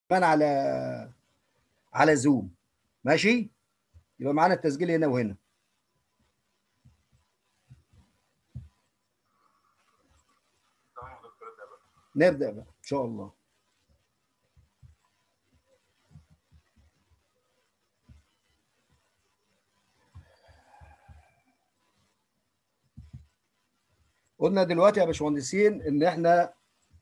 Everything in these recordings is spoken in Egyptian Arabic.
كمان على على زوم ماشي يبقى معانا التسجيل هنا وهنا نبدأ بقى إن شاء الله قلنا دلوقتي يا باشمهندسين ان احنا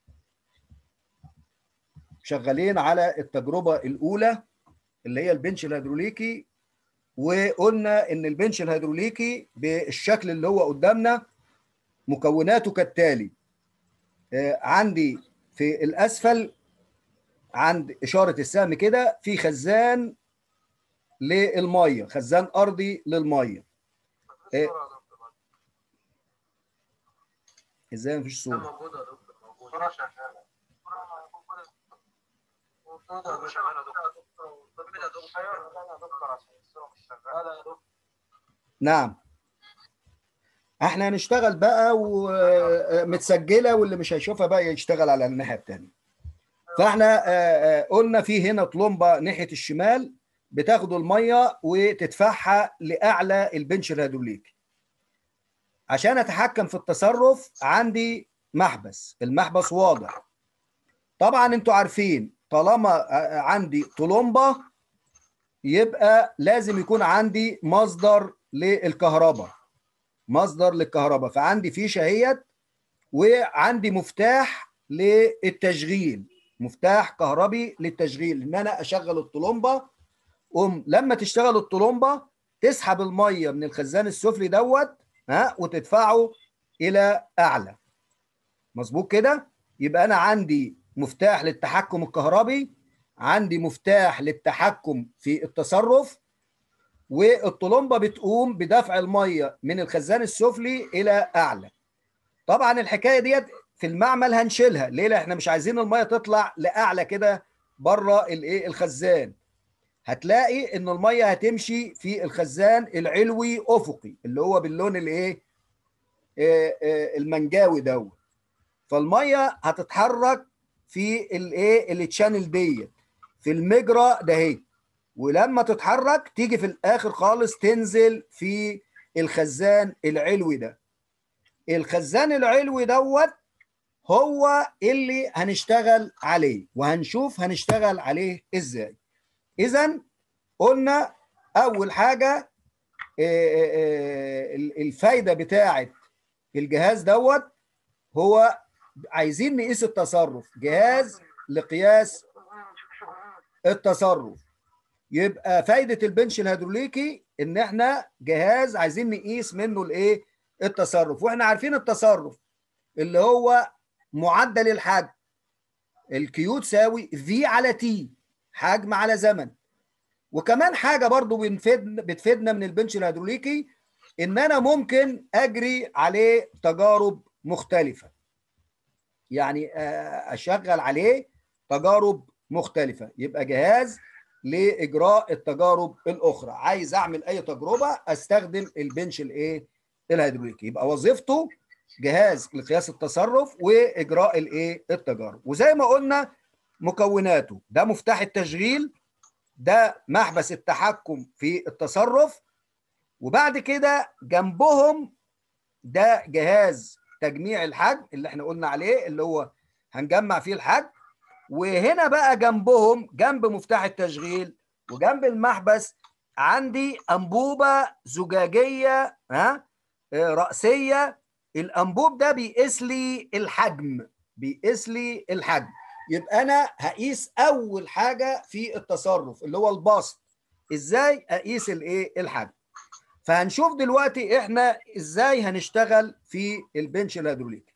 شغالين على التجربه الاولى اللي هي البنش الهيدروليكي وقلنا ان البنش الهيدروليكي بالشكل اللي هو قدامنا مكوناته كالتالي آه، عندي في الاسفل عند اشاره السهم كده في خزان للميه خزان ارضي للميه آه، ازاي مفيش صوره موجودة يا دكتور موجودة صورة شغالة موجودة يا دكتور عشان الصورة مش شغالة يا دكتور نعم احنا هنشتغل بقى ومتسجله واللي مش هيشوفها بقى يشتغل على الناحيه الثانيه فاحنا آه، آه، قلنا في هنا طلمبه ناحيه الشمال بتاخد الميه وتدفعها لاعلى البنش الهيدروليكي عشان اتحكم في التصرف عندي محبس المحبس واضح طبعا انتوا عارفين طالما آه، عندي طلمبه يبقى لازم يكون عندي مصدر للكهرباء مصدر للكهرباء فعندي فيشه اهيت وعندي مفتاح للتشغيل مفتاح كهربي للتشغيل ان انا اشغل الطلمبه قوم لما تشتغل الطلمبه تسحب الميه من الخزان السفلي دوت ها وتدفعه الى اعلى مظبوط كده يبقى انا عندي مفتاح للتحكم الكهربي عندي مفتاح للتحكم في التصرف والطلمبه بتقوم بدفع الميه من الخزان السفلي الى اعلى طبعا الحكايه ديت في المعمل هنشيلها ليه لا احنا مش عايزين الميه تطلع لاعلى كده بره الايه الخزان هتلاقي ان الميه هتمشي في الخزان العلوي افقي اللي هو باللون الايه آه، آه، المنجاوي دوت فالميه هتتحرك في الايه التشانل ديت في المجرى ده اهي ولما تتحرك تيجي في الاخر خالص تنزل في الخزان العلوي ده الخزان العلوي دوت هو اللي هنشتغل عليه وهنشوف هنشتغل عليه ازاي اذا قلنا اول حاجه آه، آه، آه، الفايده بتاعه الجهاز دوت هو عايزين نقيس التصرف جهاز لقياس التصرف يبقى فايده البنش الهيدروليكي ان احنا جهاز عايزين نقيس منه الايه التصرف واحنا عارفين التصرف اللي هو معدل الحجم الكيو تساوي في على تي حجم على زمن وكمان حاجه برضو بنفيد بتفيدنا من البنش الهيدروليكي ان انا ممكن اجري عليه تجارب مختلفه يعني آه، اشغل عليه تجارب مختلفه يبقى جهاز لاجراء التجارب الاخرى عايز اعمل اي تجربه استخدم البنش الايه الهيدروليكي يبقى وظيفته جهاز لقياس التصرف واجراء الايه التجارب وزي ما قلنا مكوناته ده مفتاح التشغيل ده محبس التحكم في التصرف وبعد كده جنبهم ده جهاز تجميع الحجم اللي احنا قلنا عليه اللي هو هنجمع فيه الحجم وهنا بقى جنبهم جنب مفتاح التشغيل وجنب المحبس عندي انبوبه زجاجيه ها آه، راسيه الانبوب ده بيقيس لي الحجم بيقيس لي الحجم يبقى انا هقيس اول حاجه في التصرف اللي هو البسط ازاي اقيس الايه الحجم فهنشوف دلوقتي احنا ازاي هنشتغل في البنش الهيدروليكي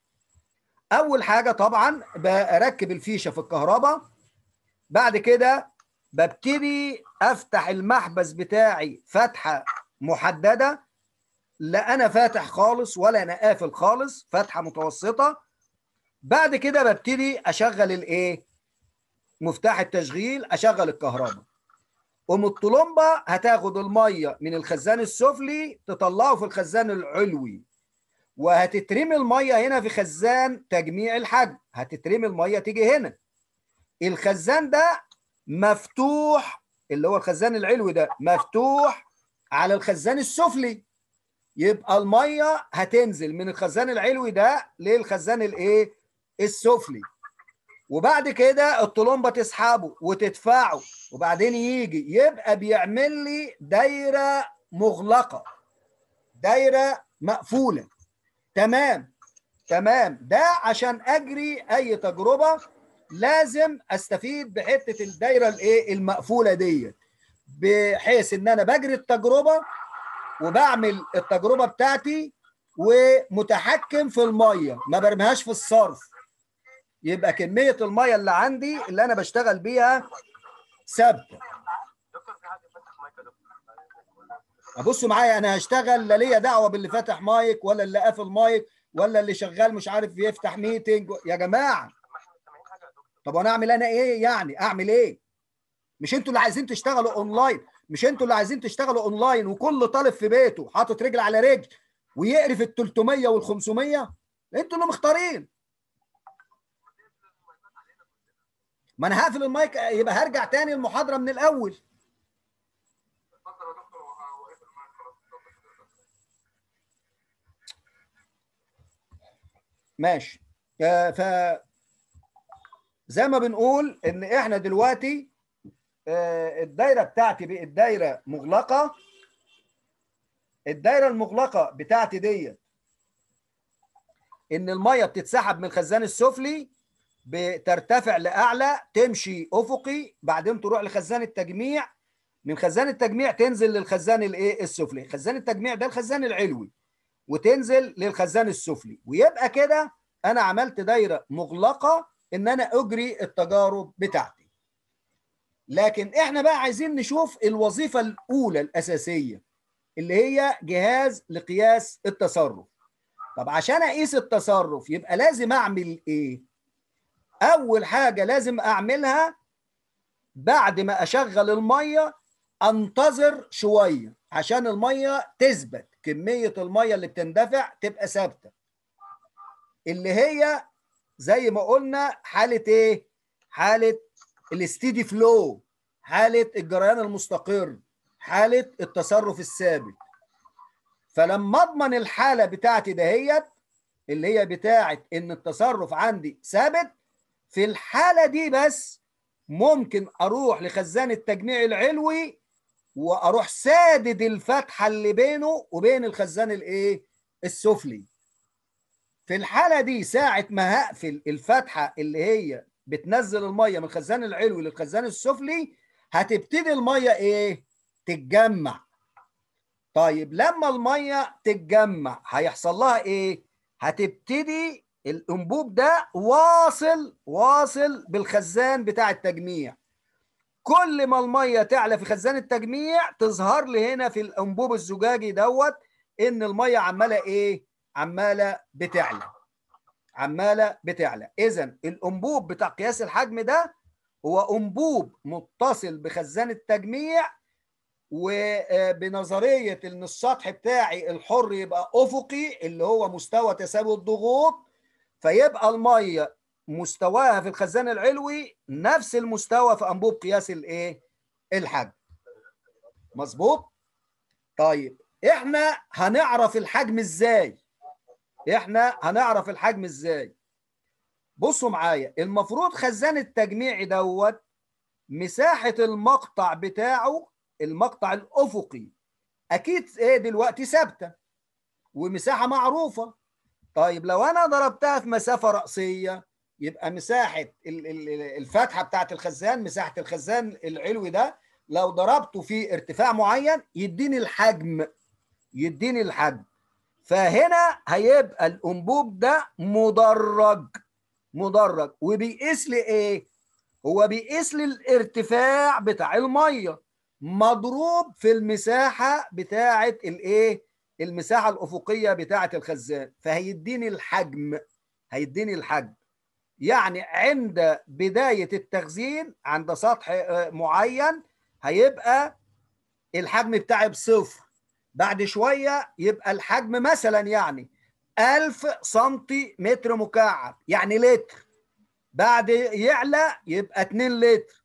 اول حاجه طبعا بركب الفيشه في الكهرباء بعد كده ببتدي افتح المحبس بتاعي فتحه محدده لا انا فاتح خالص ولا انا قافل خالص فتحه متوسطه بعد كده ببتدي اشغل الايه مفتاح التشغيل اشغل الكهرباء قوم الطلمبه هتاخد الميه من الخزان السفلي تطلعه في الخزان العلوي وهتترمي الميه هنا في خزان تجميع الحجم هتترمي الميه تيجي هنا الخزان ده مفتوح اللي هو الخزان العلوي ده مفتوح على الخزان السفلي يبقى الميه هتنزل من الخزان العلوي ده للخزان الايه السفلي وبعد كده الطلمبه تسحبه وتدفعه وبعدين يجي يبقى بيعمل لي دايره مغلقه دايره مقفوله تمام تمام ده عشان اجري اي تجربه لازم استفيد بحته الدايره الايه المقفوله ديت بحيث ان انا بجري التجربه وبعمل التجربه بتاعتي ومتحكم في الميه ما برميهاش في الصرف يبقى كميه الميه اللي عندي اللي انا بشتغل بيها ثابته دكتور في حد فتح مايك يا دكتور ابصوا معايا انا هشتغل لا ليا دعوه باللي فاتح مايك ولا اللي قافل مايك ولا اللي شغال مش عارف يفتح ميتنج يا جماعه طب ما احنا مش سامعين حاجه يا دكتور طب وانا اعمل انا ايه يعني اعمل ايه مش انتوا اللي عايزين تشتغلوا اونلاين مش انتوا اللي عايزين تشتغلوا اونلاين وكل طالب في بيته حاطط رجل على رجل ويقرف ال 300 وال 500 انتوا اللي مختارين ما انا هقفل المايك يبقى هرجع تاني المحاضره من الاول اتفضل يا دكتور هو وقف المايك خلاص ماشي آه، ف زي ما بنقول ان احنا دلوقتي آه، الدايره بتاعتي بقت دايره مغلقه الدايره المغلقه بتاعتي ديت ان الميه بتتسحب من الخزان السفلي بترتفع لاعلى تمشي افقي بعدين تروح لخزان التجميع من خزان التجميع تنزل للخزان الايه السفلي خزان التجميع ده الخزان العلوي وتنزل للخزان السفلي ويبقى كده انا عملت دايره مغلقه ان انا اجري التجارب بتاعتي لكن احنا بقى عايزين نشوف الوظيفه الاولى الاساسيه اللي هي جهاز لقياس التصرف طب عشان اقيس التصرف يبقى لازم اعمل ايه اول حاجه لازم اعملها بعد ما اشغل الميه انتظر شويه عشان الميه تثبت كميه الميه اللي بتندفع تبقى ثابته اللي هي زي ما قلنا حاله ايه حاله الاستيدي فلو حاله الجريان المستقر حاله التصرف الثابت فلما اضمن الحاله بتاعتي دهيت اللي هي بتاعت ان التصرف عندي ثابت في الحاله دي بس ممكن اروح لخزان التجميع العلوي واروح سادد الفتحه اللي بينه وبين الخزان الايه السفلي في الحاله دي ساعه ما هقفل الفتحه اللي هي بتنزل الميه من الخزان العلوي للخزان السفلي هتبتدي الميه ايه تتجمع طيب لما الميه تتجمع هيحصل لها ايه هتبتدي الانبوب ده واصل واصل بالخزان بتاع التجميع كل ما الميه تعلى في خزان التجميع تظهر لي هنا في الانبوب الزجاجي دوت ان الميه عماله ايه عماله بتعلى عماله بتعلى اذا الانبوب بتاع قياس الحجم ده هو انبوب متصل بخزان التجميع وبنظريه ان السطح بتاعي الحر يبقى افقي اللي هو مستوى تساوي الضغوط فيبقى الميه مستواها في الخزان العلوي نفس المستوى في انبوب قياس الايه الحجم مظبوط طيب احنا هنعرف الحجم ازاي احنا هنعرف الحجم ازاي بصوا معايا المفروض خزان التجميع دوت مساحة المقطع بتاعه المقطع الأفقي أكيد إيه دلوقتي ثابتة ومساحة معروفة طيب لو أنا ضربتها في مسافة رأسية يبقى مساحة ال- ال- الفتحة بتاعت الخزان مساحة الخزان العلوي ده لو ضربته في ارتفاع معين يديني الحجم يديني الحجم فهنا هيبقى الانبوب ده مدرج مدرج وبيقيس لي ايه هو بيقيس لي الارتفاع بتاع الميه مضروب في المساحه بتاعه الايه المساحه الافقيه بتاعه الخزان فهيديني الحجم هيديني الحجم يعني عند بدايه التخزين عند سطح آه، معين هيبقى الحجم بتاعي بصفر بعد شوية يبقى الحجم مثلا يعني 1000 سنتي متر مكعب يعني لتر بعد يعلى يبقى 2 لتر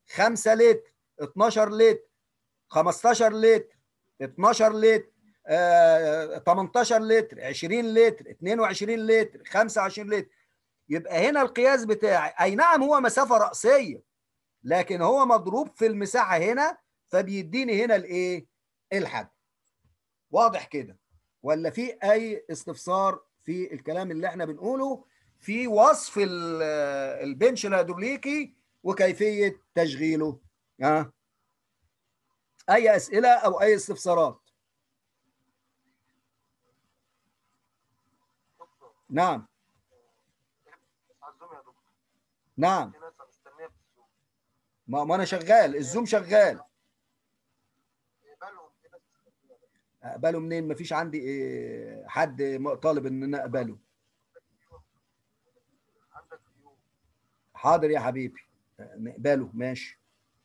5 لتر 12 لتر 15 لتر 12 لتر آه، 18 لتر 20 لتر 22 لتر 25 لتر يبقى هنا القياس بتاعي اي نعم هو مسافه راسيه لكن هو مضروب في المساحه هنا فبيديني هنا الايه الحجم واضح كده ولا في اي استفسار في الكلام اللي احنا بنقوله في وصف ال- البنش الهيدروليكي وكيفيه تشغيله ها اي اسئله او اي استفسارات دكتور نعم عزوم يا دكتور نعم في ناس مستنيه في الزوم ما, ما انا شغال الزوم شغال يقبلهم في ناس مستنيه اقبله منين مفيش عندي إيه، حد م- طالب ان انا اقبله عندك يوم حاضر يا حبيبي نقبله ماشي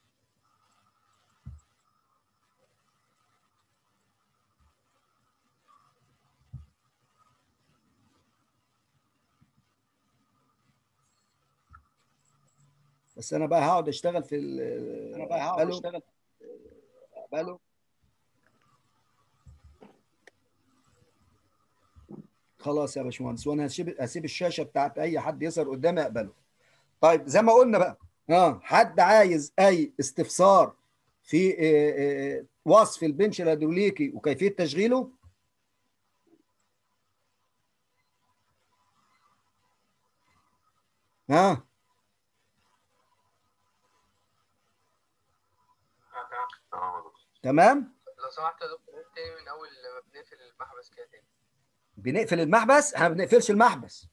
بس انا بقى هقعد اشتغل في ال- انا بقى هقعد أقبله؟ اشتغل اقبله خلاص يا باشمهندس وانا هسيب هسيب الشاشه بتاعت اي حد يظهر قدامي اقبله طيب زي ما قلنا بقى اه حد عايز اي استفسار في آه، آه، وصف البنش الهيدروليكي وكيفيه تشغيله ها تمام يا دكتور تمام لو سمحت يا دكتور قول تاني من اول ما بنقفل المحبس كده تاني بنقفل المحبس احنا ما بنقفلش المحبس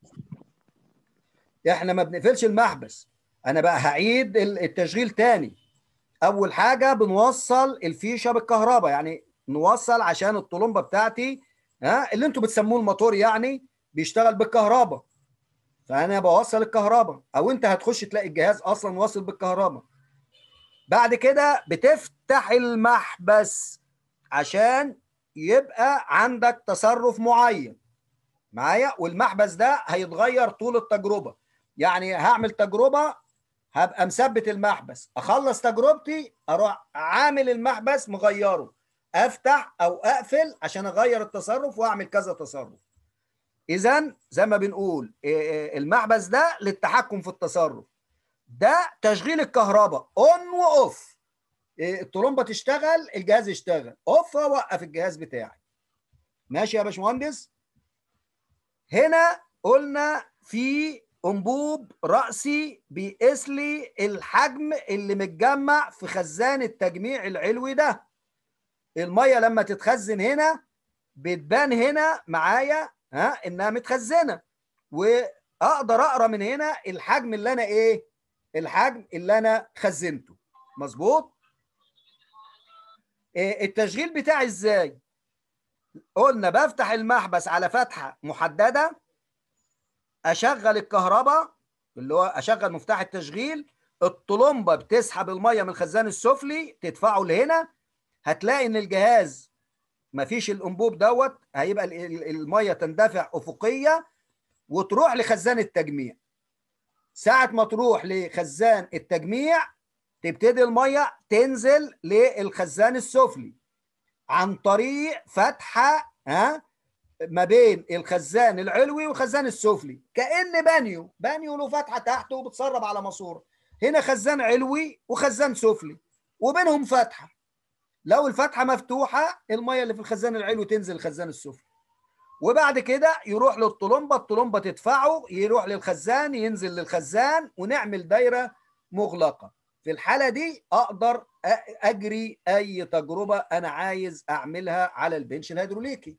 احنا ما بنقفلش المحبس انا بقى هعيد ال- التشغيل تاني اول حاجه بنوصل الفيشه بالكهرباء يعني نوصل عشان الطلمبه بتاعتي ها اللي انتوا بتسموه الموتور يعني بيشتغل بالكهرباء فانا بوصل الكهرباء او انت هتخش تلاقي الجهاز اصلا واصل بالكهرباء بعد كده بتفتح المحبس عشان يبقى عندك تصرف معين معايا والمحبس ده هيتغير طول التجربه يعني هعمل تجربه هبقى مثبت المحبس اخلص تجربتي اروح عامل المحبس مغيره افتح او اقفل عشان اغير التصرف واعمل كذا تصرف اذا زي ما بنقول إيه إيه المحبس ده للتحكم في التصرف ده تشغيل الكهرباء اون واوف إيه، الطرمبه تشتغل الجهاز يشتغل اوف اوقف الجهاز بتاعي ماشي يا باشمهندس هنا قلنا في انبوب راسي بيقيس لي الحجم اللي متجمع في خزان التجميع العلوي ده الميه لما تتخزن هنا بتبان هنا معايا ها انها متخزنه واقدر اقرا من هنا الحجم اللي انا ايه الحجم اللي انا خزنته مظبوط إيه التشغيل بتاعي ازاي قلنا بفتح المحبس على فتحه محدده اشغل الكهرباء اللي هو اشغل مفتاح التشغيل الطلمبه بتسحب الميه من الخزان السفلي تدفعه لهنا هتلاقي ان الجهاز مفيش الانبوب دوت هيبقى ال- ال- الميه تندفع افقيه وتروح لخزان التجميع ساعه ما تروح لخزان التجميع تبتدي الميه تنزل للخزان السفلي عن طريق فتحه ها ما بين الخزان العلوي والخزان السفلي كأن بانيو بانيو له فتحه تحته وبتسرب على ماسوره هنا خزان علوي وخزان سفلي وبينهم فتحه لو الفتحه مفتوحه الميه اللي في الخزان العلوي تنزل الخزان السفلي وبعد كده يروح للطلمبه الطلمبه تدفعه يروح للخزان ينزل للخزان ونعمل دايره مغلقه في الحاله دي اقدر أ- اجري اي تجربه انا عايز اعملها على البنش الهيدروليكي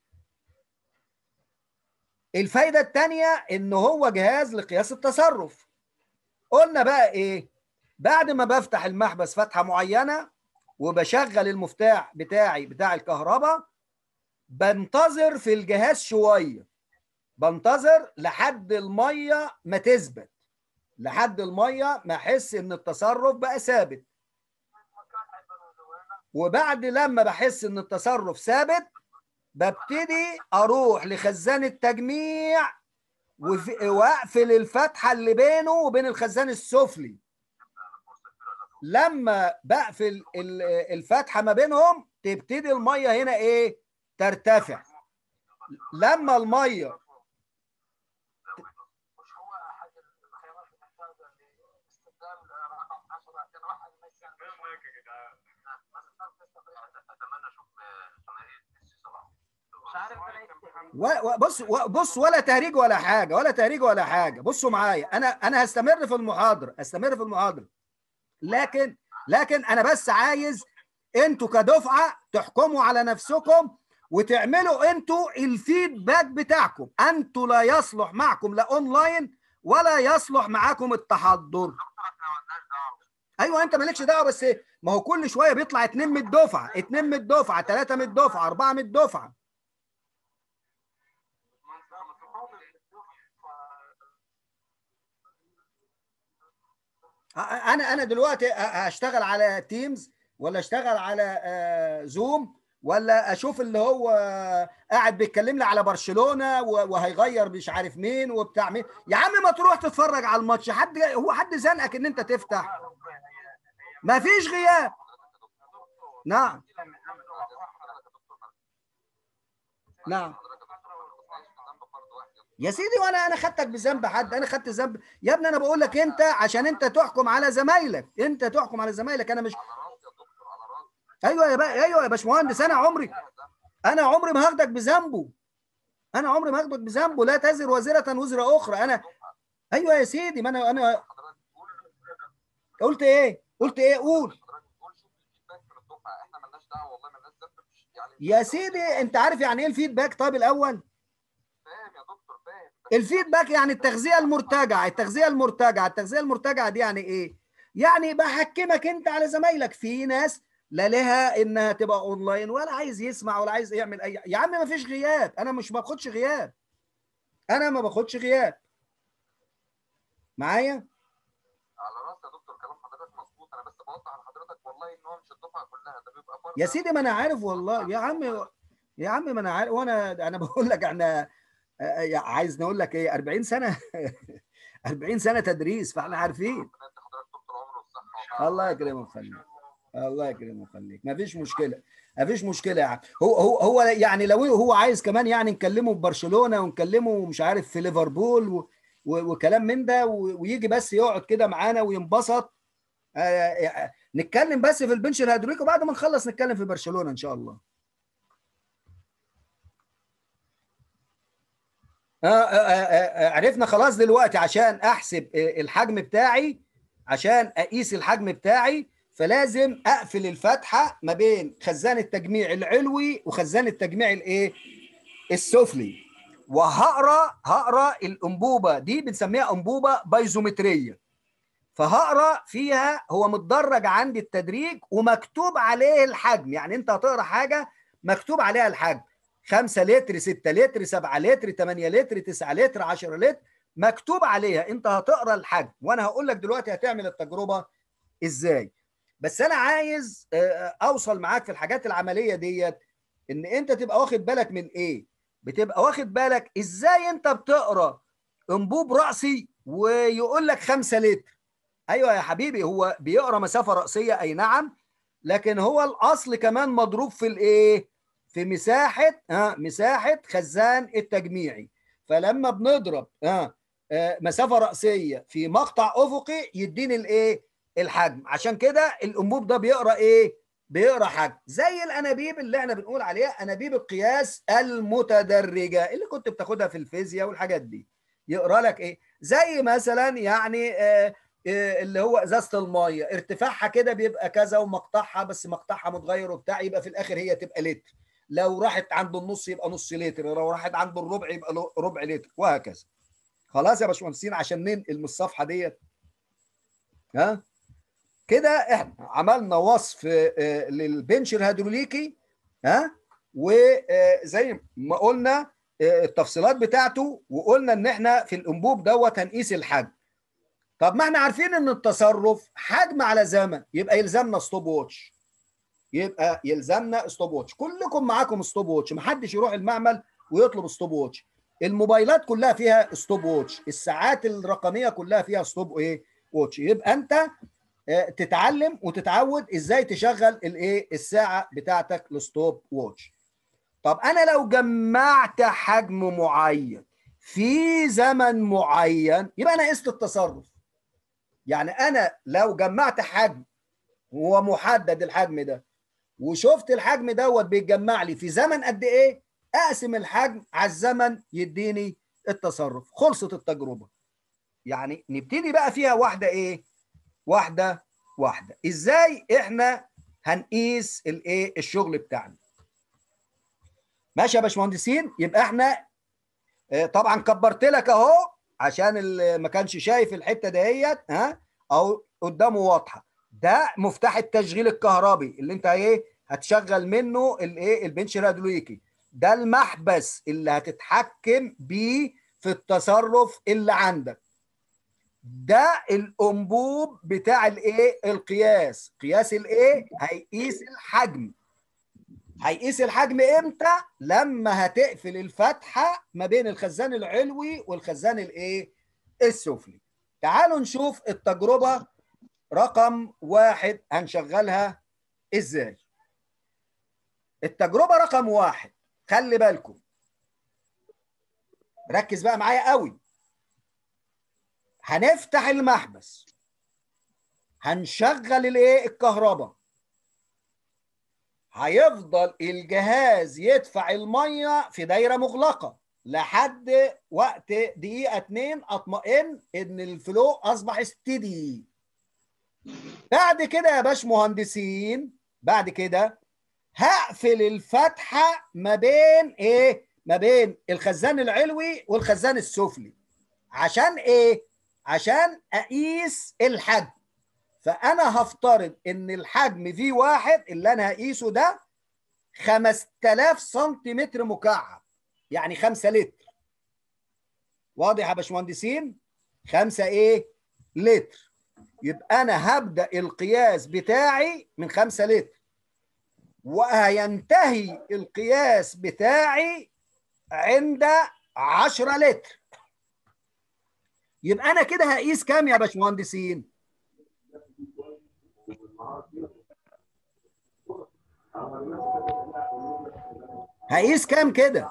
الفايده الثانيه ان هو جهاز لقياس التصرف قلنا بقى ايه بعد ما بفتح المحبس فتحه معينه وبشغل المفتاح بتاعي بتاع الكهرباء بنتظر في الجهاز شويه بنتظر لحد الميه ما تثبت لحد الميه ما احس ان التصرف بقى ثابت وبعد لما بحس ان التصرف ثابت ببتدي اروح لخزان التجميع وف- واقفل الفتحه اللي بينه وبين الخزان السفلي لما بقفل ال- الفتحه ما بينهم تبتدي الميه هنا ايه ترتفع لما الميه مش هو احد الخيارات المحتاجه لاستبدال رقم 10 كان واحد ماشي اتمنى اشوف ثنائيه ميسي صلاح مش عارف انا و- و- بص و- بص ولا تهريج ولا حاجه ولا تهريج ولا حاجه بصوا معايا انا انا هستمر في المحاضره استمر في المحاضره لكن لكن انا بس عايز انتوا كدفعه تحكموا على نفسكم وتعملوا انتوا الفيدباك بتاعكم انتوا لا يصلح معكم لا اونلاين ولا يصلح معاكم التحضر ايوه انت مالكش دعوه بس ما هو كل شويه بيطلع اتنين من الدفعه اتنين من الدفعه ثلاثه من الدفعه اربعه من الدفعه انا انا دلوقتي هشتغل على تيمز ولا اشتغل على آه، زوم ولا اشوف اللي هو قاعد بيتكلم لي على برشلونه و- وهيغير مش عارف مين وبتاع مين يا عم ما تروح تتفرج على الماتش حد هو حد زنقك ان انت تفتح ما فيش غياب نعم نعم يا سيدي وانا انا خدتك بذنب حد انا خدت ذنب يا ابني انا بقول لك انت عشان انت تحكم على زمايلك انت تحكم على زمايلك انا مش ايوه يا بقى ايوه يا باشمهندس انا عمري انا عمري ما هاخدك بذنبه انا عمري ما هاخدك بذنبه لا تزر وزرة وزر اخرى انا ايوه يا سيدي ما انا انا قلت ايه قلت ايه قول يا سيدي انت عارف يعني ايه الفيدباك طيب الاول الفيدباك يعني التغذيه المرتجعه التغذيه المرتجعه التغذيه المرتجعه دي يعني ايه يعني بحكمك انت على زمايلك في ناس لا لها انها تبقى اونلاين ولا عايز يسمع ولا عايز يعمل اي يا عم ما فيش غياب انا مش باخدش غياب انا ما باخدش غياب معايا على راسي يا دكتور كلام حضرتك مظبوط انا بس بوضح لحضرتك والله ان هو مش الدفعه كلها ده بيبقى فرد يا سيدي ما انا عارف والله يا عم يا عم ما انا عارف وانا انا بقول لك احنا آه، عايز نقول لك ايه 40 سنه 40 سنه تدريس فاحنا عارفين ربنا يدي حضرتك طول العمر والصحه الله يكرمك ويخليك الله يكرمك ويخليك ما فيش مشكله ما فيش مشكله يا عم هو هو هو يعني لو هو عايز كمان يعني نكلمه في برشلونه ونكلمه مش عارف في ليفربول و و وكلام من ده و- ويجي بس يقعد كده معانا وينبسط آه، آه، نتكلم بس في البنش الهيدروليكي وبعد ما نخلص نتكلم في برشلونه ان شاء الله آه، آه، آه، آه، عرفنا خلاص دلوقتي عشان احسب آه، الحجم بتاعي عشان اقيس الحجم بتاعي فلازم اقفل الفتحه ما بين خزان التجميع العلوي وخزان التجميع الايه السفلي وهقرا هقرا الانبوبه دي بنسميها انبوبه بايزومتريه فهقرا فيها هو متدرج عندي التدريج ومكتوب عليه الحجم يعني انت هتقرا حاجه مكتوب عليها الحجم 5 لتر 6 لتر 7 لتر 8 لتر 9 لتر 10 لتر مكتوب عليها انت هتقرا الحجم وانا هقول لك دلوقتي هتعمل التجربه ازاي بس انا عايز آه، اوصل معاك في الحاجات العمليه ديت ان انت تبقى واخد بالك من ايه بتبقى واخد بالك ازاي انت بتقرا انبوب راسي ويقول لك 5 لتر ايوه يا حبيبي هو بيقرا مسافه راسيه اي نعم لكن هو الاصل كمان مضروب في الايه في مساحه ها مساحه خزان التجميعي فلما بنضرب ها آه، مسافه راسيه في مقطع افقي يديني الايه الحجم عشان كده الانبوب ده بيقرا ايه بيقرا حجم زي الانابيب اللي احنا بنقول عليها انابيب القياس المتدرجه اللي كنت بتاخدها في الفيزياء والحاجات دي يقرا لك ايه زي مثلا يعني آه آه، اللي هو ازازه الميه ارتفاعها كده بيبقى كذا ومقطعها بس مقطعها متغير وبتاع يبقى في الاخر هي تبقى لتر لو راحت عند النص يبقى نص لتر لو راحت عند الربع يبقى لو- ربع لتر وهكذا خلاص يا باشمهندسين عشان ننقل من الصفحه ديت ها كده احنا عملنا وصف آه، للبنش الهيدروليكي ها وزي ما قلنا آه، التفصيلات بتاعته وقلنا ان احنا في الانبوب دوت هنقيس الحجم طب ما احنا عارفين ان التصرف حجم على زمن يبقى يلزمنا ستوب واتش يبقى يلزمنا ستوب واتش كلكم معاكم ستوب واتش محدش يروح المعمل ويطلب ستوب واتش الموبايلات كلها فيها ستوب واتش الساعات الرقميه كلها فيها ستوب ايه واتش يبقى انت آه، تتعلم وتتعود ازاي تشغل الايه الساعه بتاعتك الستوب ووتش طب انا لو جمعت حجم معين في زمن معين يبقى انا قست التصرف يعني انا لو جمعت حجم هو محدد الحجم ده وشفت الحجم دوت بيتجمع لي في زمن قد ايه اقسم الحجم على الزمن يديني التصرف خلصت التجربه يعني نبتدي بقى فيها واحده ايه واحده واحده ازاي احنا هنقيس الايه الشغل بتاعنا ماشي يا باشمهندسين يبقى احنا آه، طبعا كبرت لك اهو عشان اللي ما كانش شايف الحته دهيت ها او قدامه واضحه ده مفتاح التشغيل الكهربي اللي انت ايه هتشغل منه الايه البنش راديوليكي ده المحبس اللي هتتحكم بيه في التصرف اللي عندك ده الانبوب بتاع الايه القياس قياس الايه هيقيس الحجم هيقيس الحجم امتى لما هتقفل الفتحه ما بين الخزان العلوي والخزان الايه السفلي تعالوا نشوف التجربه رقم واحد هنشغلها ازاي التجربه رقم واحد خلي بالكم ركز بقى معايا قوي هنفتح المحبس هنشغل الايه الكهرباء هيفضل الجهاز يدفع الميه في دايره مغلقه لحد وقت دقيقه اتنين اطمئن ان الفلو اصبح استدي بعد كده يا باش مهندسين بعد كده هقفل الفتحه ما بين ايه ما بين الخزان العلوي والخزان السفلي عشان ايه عشان اقيس الحجم فانا هفترض ان الحجم في واحد اللي انا هقيسه ده 5000 سنتيمتر مكعب يعني 5 لتر واضح يا باشمهندسين 5 ايه لتر يبقى انا هبدا القياس بتاعي من 5 لتر وهينتهي القياس بتاعي عند 10 لتر يبقى انا كده هقيس كام يا باشمهندسين هقيس كام كده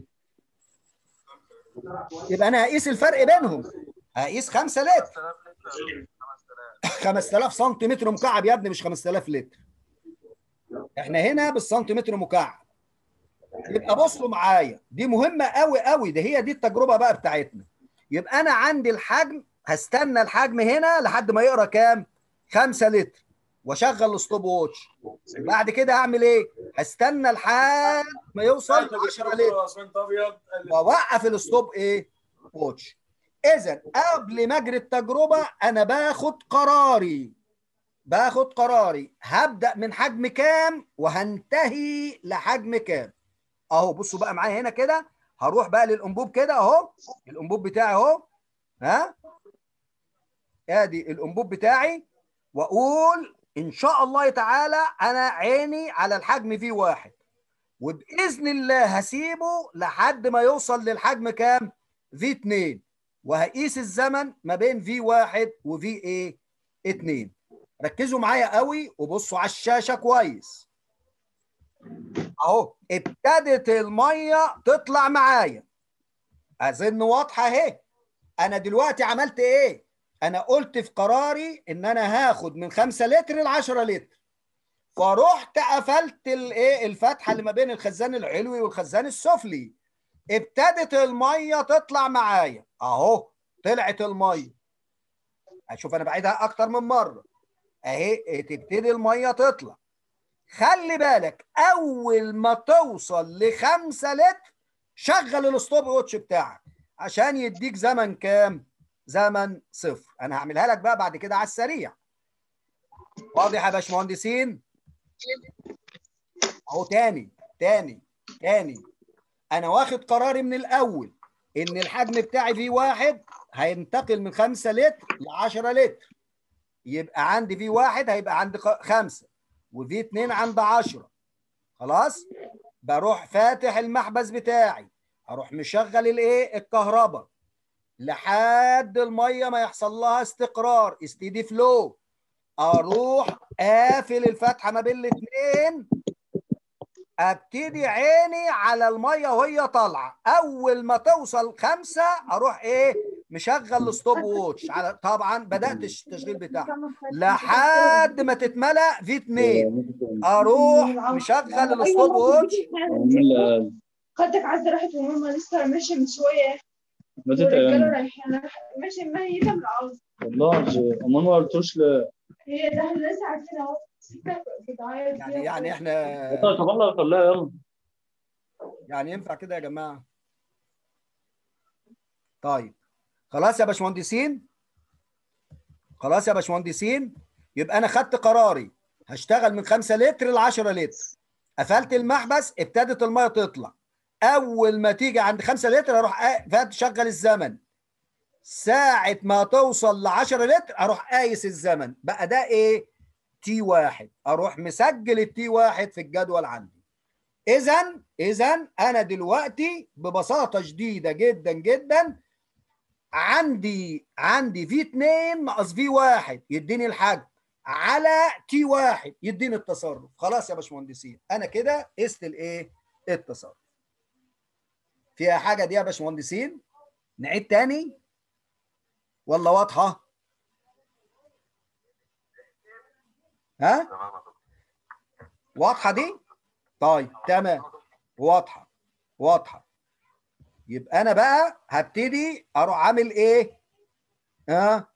يبقى انا هقيس الفرق بينهم هقيس 5 لتر 5000 لتر 5000 5000 سنتيمتر مكعب يا ابني مش 5000 لتر احنا هنا بالسنتيمتر مكعب يبقى بصوا معايا دي مهمه قوي قوي ده هي دي التجربه بقى بتاعتنا يبقى انا عندي الحجم هستنى الحجم هنا لحد ما يقرا كام 5 لتر واشغل الستوب ووتش بعد كده اعمل ايه هستنى لحد ما يوصل 10 لتر واوقف الستوب ايه ووتش اذا قبل ما اجري التجربه انا باخد قراري باخد قراري هبدا من حجم كام وهنتهي لحجم كام اهو بصوا بقى معايا هنا كده هروح بقى للانبوب كده اهو الانبوب بتاعي اهو ها ادي الانبوب بتاعي واقول ان شاء الله تعالى انا عيني على الحجم في واحد وباذن الله هسيبه لحد ما يوصل للحجم كام في 2 وهقيس الزمن ما بين في واحد وفي ايه 2 ركزوا معايا قوي وبصوا على الشاشه كويس اهو ابتدت الميه تطلع معايا اظن واضحه اهي انا دلوقتي عملت ايه انا قلت في قراري ان انا هاخد من 5 لتر ل 10 لتر فرحت قفلت الايه الفتحه اللي ما بين الخزان العلوي والخزان السفلي ابتدت الميه تطلع معايا اهو طلعت الميه هشوف انا بعيدها اكتر من مره اهي تبتدي الميه تطلع خلي بالك اول ما توصل لخمسة لتر شغل الستوب ووتش بتاعك عشان يديك زمن كام زمن صفر انا هعملها لك بقى بعد كده على السريع واضح يا باشمهندسين اهو تاني تاني تاني انا واخد قراري من الاول ان الحجم بتاعي في واحد هينتقل من 5 لتر ل 10 لتر يبقى عندي في واحد هيبقى عندي خمسة وفي اتنين عند 10 خلاص بروح فاتح المحبس بتاعي اروح مشغل الايه الكهرباء لحد الميه ما يحصل لها استقرار استيدي فلو اروح قافل الفتحه ما بين الاثنين ابتدي عيني على الميه وهي طالعه اول ما توصل خمسه اروح ايه مشغل الستوب ووتش على طبعا بدات التشغيل بتاعها لحد ما تتملى في اتنين اروح مشغل الستوب ووتش عامل خدك عزة راحت وماما لسه ماشية من شوية متى والرجالة رايحين ماشية ما هي ده بالعرض والله العظيم امال ما قلتوش ل هي ده احنا لسه عارفين اهو ستة بتعيط يعني يعني احنا طب والله خليها يلا يعني ينفع كده يا جماعه طيب خلاص يا باشمهندسين خلاص يا باشمهندسين يبقى انا خدت قراري هشتغل من 5 لتر ل 10 لتر قفلت المحبس ابتدت الميه تطلع اول ما تيجي عند 5 لتر اروح قا- فات شغل الزمن ساعة ما توصل ل 10 لتر اروح قايس الزمن بقى ده ايه تي واحد اروح مسجل التي واحد في الجدول عندي اذا اذا انا دلوقتي ببساطه شديده جدا جدا عندي عندي في 2 ناقص في 1 يديني الحجم على تي 1 يديني التصرف خلاص يا باشمهندسين انا كده قست الايه التصرف فيها حاجه دي يا باشمهندسين نعيد تاني ولا واضحه ها تمام يا دكتور واضحه دي طيب تمام واضحه واضحه يبقى انا بقى هبتدي اروح عامل ايه ها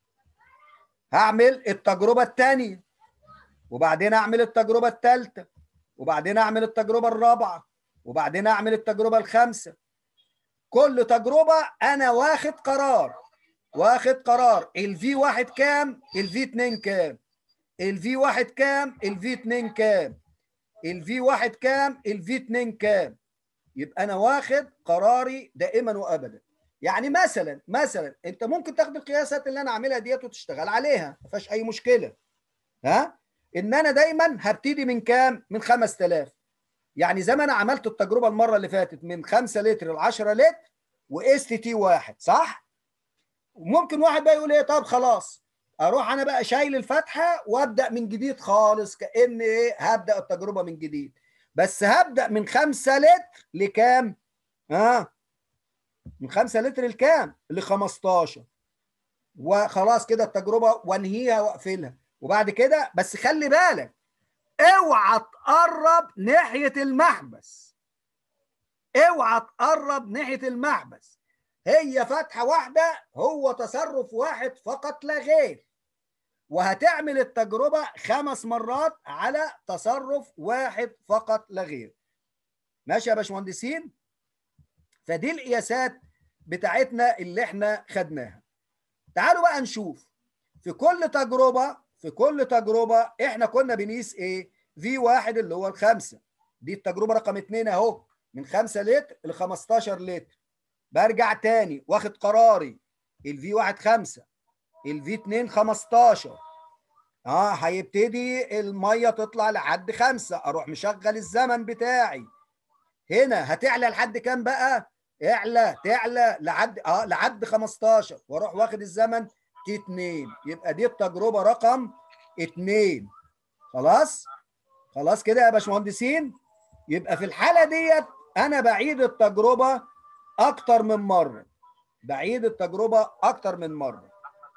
هعمل التجربه الثانيه وبعدين اعمل التجربه الثالثه وبعدين اعمل التجربه الرابعه وبعدين اعمل التجربه الخامسه كل تجربه انا واخد قرار واخد قرار الفي واحد كام الفي 2 كام الفي واحد كام الفي 2 كام الفي واحد كام الفي 2 كام يبقى انا واخد قراري دائما وابدا يعني مثلا مثلا انت ممكن تاخد القياسات اللي انا عاملها ديت وتشتغل عليها ما فيهاش اي مشكله ها ان انا دايما هبتدي من كام من 5000 يعني زي ما انا عملت التجربه المره اللي فاتت من 5 لتر ل 10 لتر وقست تي واحد صح وممكن واحد بقى يقول ايه طب خلاص اروح انا بقى شايل الفتحه وابدا من جديد خالص كان ايه هبدا التجربه من جديد بس هبدا من 5 لتر لكام ها من 5 لتر لكام ل 15 وخلاص كده التجربه وانهيها واقفلها وبعد كده بس خلي بالك اوعى تقرب ناحيه المحبس اوعى تقرب ناحيه المحبس هي فتحه واحده هو تصرف واحد فقط لا غير وهتعمل التجربه خمس مرات على تصرف واحد فقط لا غير ماشي يا باشمهندسين فدي القياسات بتاعتنا اللي احنا خدناها تعالوا بقى نشوف في كل تجربه في كل تجربه احنا كنا بنقيس ايه في واحد اللي هو الخمسه دي التجربه رقم اتنين اهو من 5 لتر ل 15 لتر برجع تاني واخد قراري الفي واحد خمسة الفي 2 15 اه هيبتدي الميه تطلع لحد خمسة اروح مشغل الزمن بتاعي هنا هتعلى لحد كام بقى اعلى تعلى لحد اه لحد 15 واروح واخد الزمن تي 2 يبقى دي التجربه رقم 2 خلاص خلاص كده يا باشمهندسين يبقى في الحاله ديت انا بعيد التجربه اكتر من مره بعيد التجربه اكتر من مره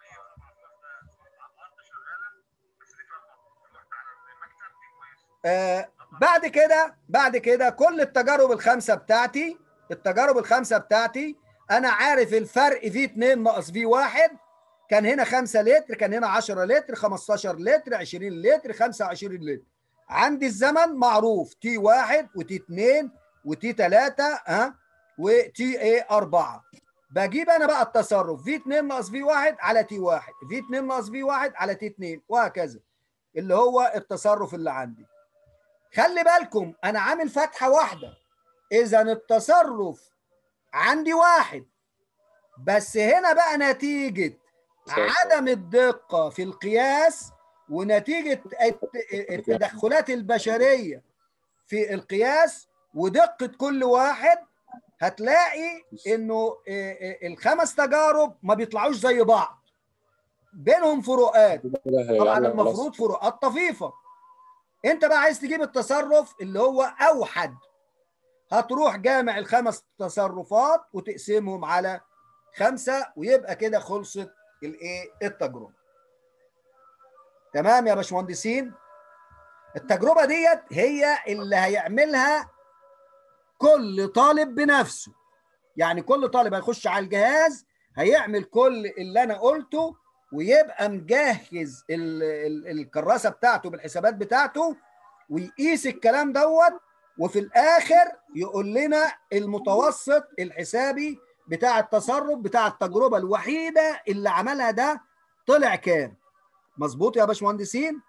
آه بعد كده بعد كده كل التجارب الخمسه بتاعتي التجارب الخمسه بتاعتي انا عارف الفرق في 2 ناقص في 1 كان هنا 5 لتر كان هنا 10 لتر 15 لتر 20 لتر 25 لتر عندي الزمن معروف تي 1 وتي 2 وتي 3 ها وتي ايه 4 بجيب انا بقى التصرف في 2 ناقص في 1 على تي 1 في 2 ناقص في 1 على تي 2 وهكذا اللي هو التصرف اللي عندي خلي بالكم انا عامل فتحه واحده اذا التصرف عندي واحد بس هنا بقى نتيجه عدم الدقه في القياس ونتيجه التدخلات البشريه في القياس ودقه كل واحد هتلاقي انه الخمس تجارب ما بيطلعوش زي بعض بينهم فروقات طبعا يلا المفروض فروقات طفيفه انت بقى عايز تجيب التصرف اللي هو اوحد هتروح جامع الخمس تصرفات وتقسمهم على خمسه ويبقى كده خلصت الايه التجربه تمام يا باشمهندسين التجربه ديت هي اللي هيعملها كل طالب بنفسه يعني كل طالب هيخش على الجهاز هيعمل كل اللي انا قلته ويبقى مجهز ال- ال- الكراسه بتاعته بالحسابات بتاعته ويقيس الكلام دوت وفي الاخر يقول لنا المتوسط الحسابي بتاع التصرف بتاع التجربه الوحيده اللي عملها ده طلع كام مظبوط يا باشمهندسين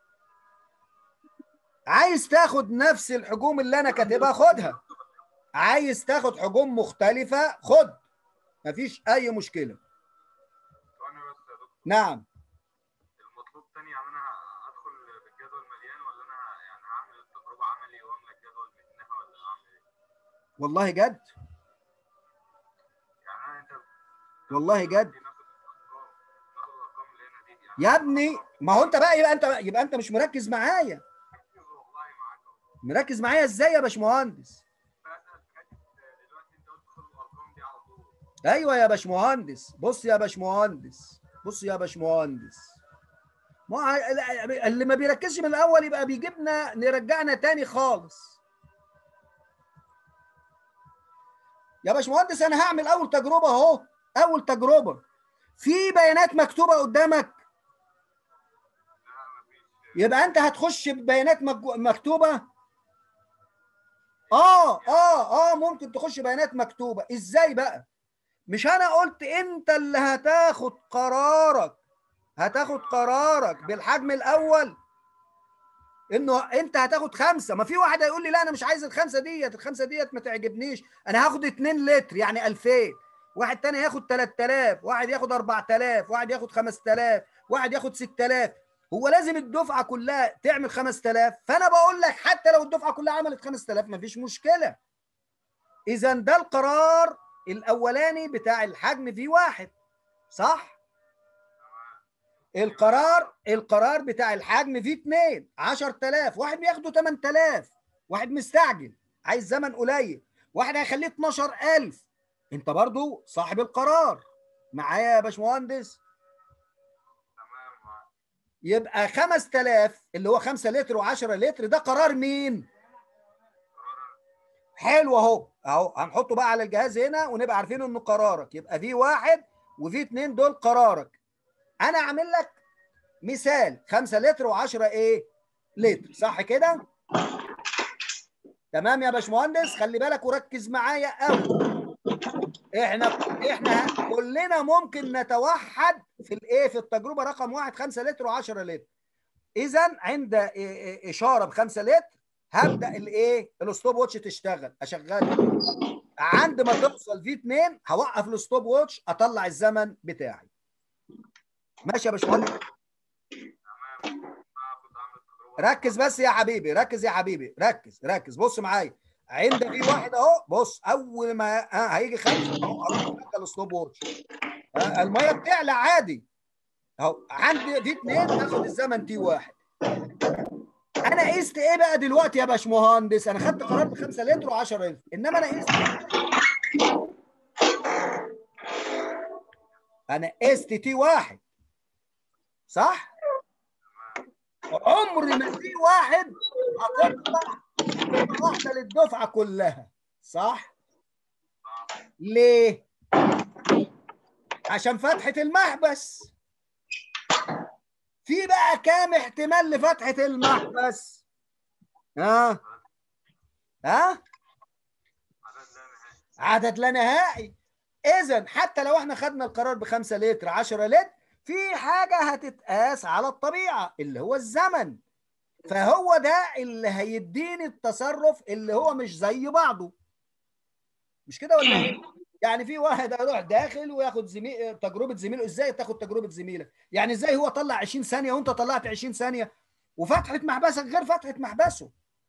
عايز تاخد نفس الحجوم اللي انا كاتبها خدها عايز تاخد حجوم مختلفه خد مفيش اي مشكله ثواني بس يا دكتور نعم المطلوب تاني يعني انا ادخل بالجدول مليان ولا انا يعني هعمل التجربه عملي واملى الجدول منها ولا اعمل ايه؟ والله جد يعني انا انت والله جد ناخد الارقام ناخد الارقام اللي هنا دي يعني يا ابني ما هو انت بقى يبقى انت يبقى انت مش مركز معايا والله معاك اهو مركز معايا ازاي يا باشمهندس بسال في حته دلوقتي انت قلت خد الارقام دي على طول ايوه يا باشمهندس بص يا باشمهندس بص يا باشمهندس ما هو اللي ما بيركزش من الاول يبقى بيجيبنا نرجعنا تاني خالص يا باشمهندس انا هعمل اول تجربه اهو اول تجربه في بيانات مكتوبه قدامك يبقى انت هتخش ببيانات مج- مكتوبه اه اه اه ممكن تخش بيانات مكتوبه ازاي بقى مش انا قلت انت اللي هتاخد قرارك هتاخد قرارك بالحجم الاول انه انت هتاخد خمسه ما في واحد هيقول لي لا انا مش عايز الخمسه ديت الخمسه ديت ما تعجبنيش انا هاخد 2 لتر يعني 2000 واحد تاني هياخد 3000 واحد ياخد 4000 واحد ياخد 5000 واحد ياخد 6000 هو لازم الدفعه كلها تعمل 5000 فانا بقول لك حتى لو الدفعه كلها عملت 5000 مفيش مشكله اذا ده القرار الاولاني بتاع الحجم في واحد صح القرار القرار بتاع الحجم فيه اتنين 10000 واحد بياخده 8000 واحد مستعجل عايز زمن قليل واحد هيخليه 12000 انت برضو صاحب القرار معايا يا باشمهندس تمام معاك يبقى 5000 اللي هو 5 لتر و10 لتر ده قرار مين حلو اهو اهو هنحطه بقى على الجهاز هنا ونبقى عارفين انه قرارك يبقى في واحد وفي اتنين دول قرارك انا عامل لك مثال 5 لتر و10 ايه لتر صح كده تمام يا باشمهندس خلي بالك وركز معايا قوي احنا احنا كلنا ممكن نتوحد في الايه في التجربه رقم واحد 5 لتر و10 لتر اذا عند إيه إيه اشاره ب 5 لتر هبدا الايه الستوب واتش تشتغل اشغلها عند ما توصل في 2 هوقف الستوب واتش اطلع الزمن بتاعي ماشي يا باشمهندس هاخد اعمل التجربه ركز بس يا حبيبي ركز يا حبيبي ركز ركز بص معايا عند في واحد اهو بص اول ما آه هيجي خمسه اهو اروح اشغل الستوب واتش آه الميه بتعلى عادي اهو عندي في اثنين هاخد الزمن تي واحد انا قست ايه بقى دلوقتي يا باشمهندس انا خدت قرار ب 5 لتر و10 لتر انما انا قست انا قست تي واحد صح عمري ما في واحد هتطلع مرة واحده للدفعه كلها صح ليه عشان فتحه المحبس في بقى كام احتمال لفتحه المحبس ها ها عدد لا نهائي عدد لا نهائي اذا حتى لو احنا خدنا القرار ب 5 لتر 10 لتر في حاجه هتتقاس على الطبيعه اللي هو الزمن فهو ده اللي هيديني التصرف اللي هو مش زي بعضه مش كده ولا ايه يعني في واحد هيروح داخل وياخد زميل تجربه زميله ازاي تاخد تجربه زميلك يعني ازاي هو طلع 20 ثانيه وانت طلعت 20 ثانيه وفتحه محبسك غير فتحه محبسه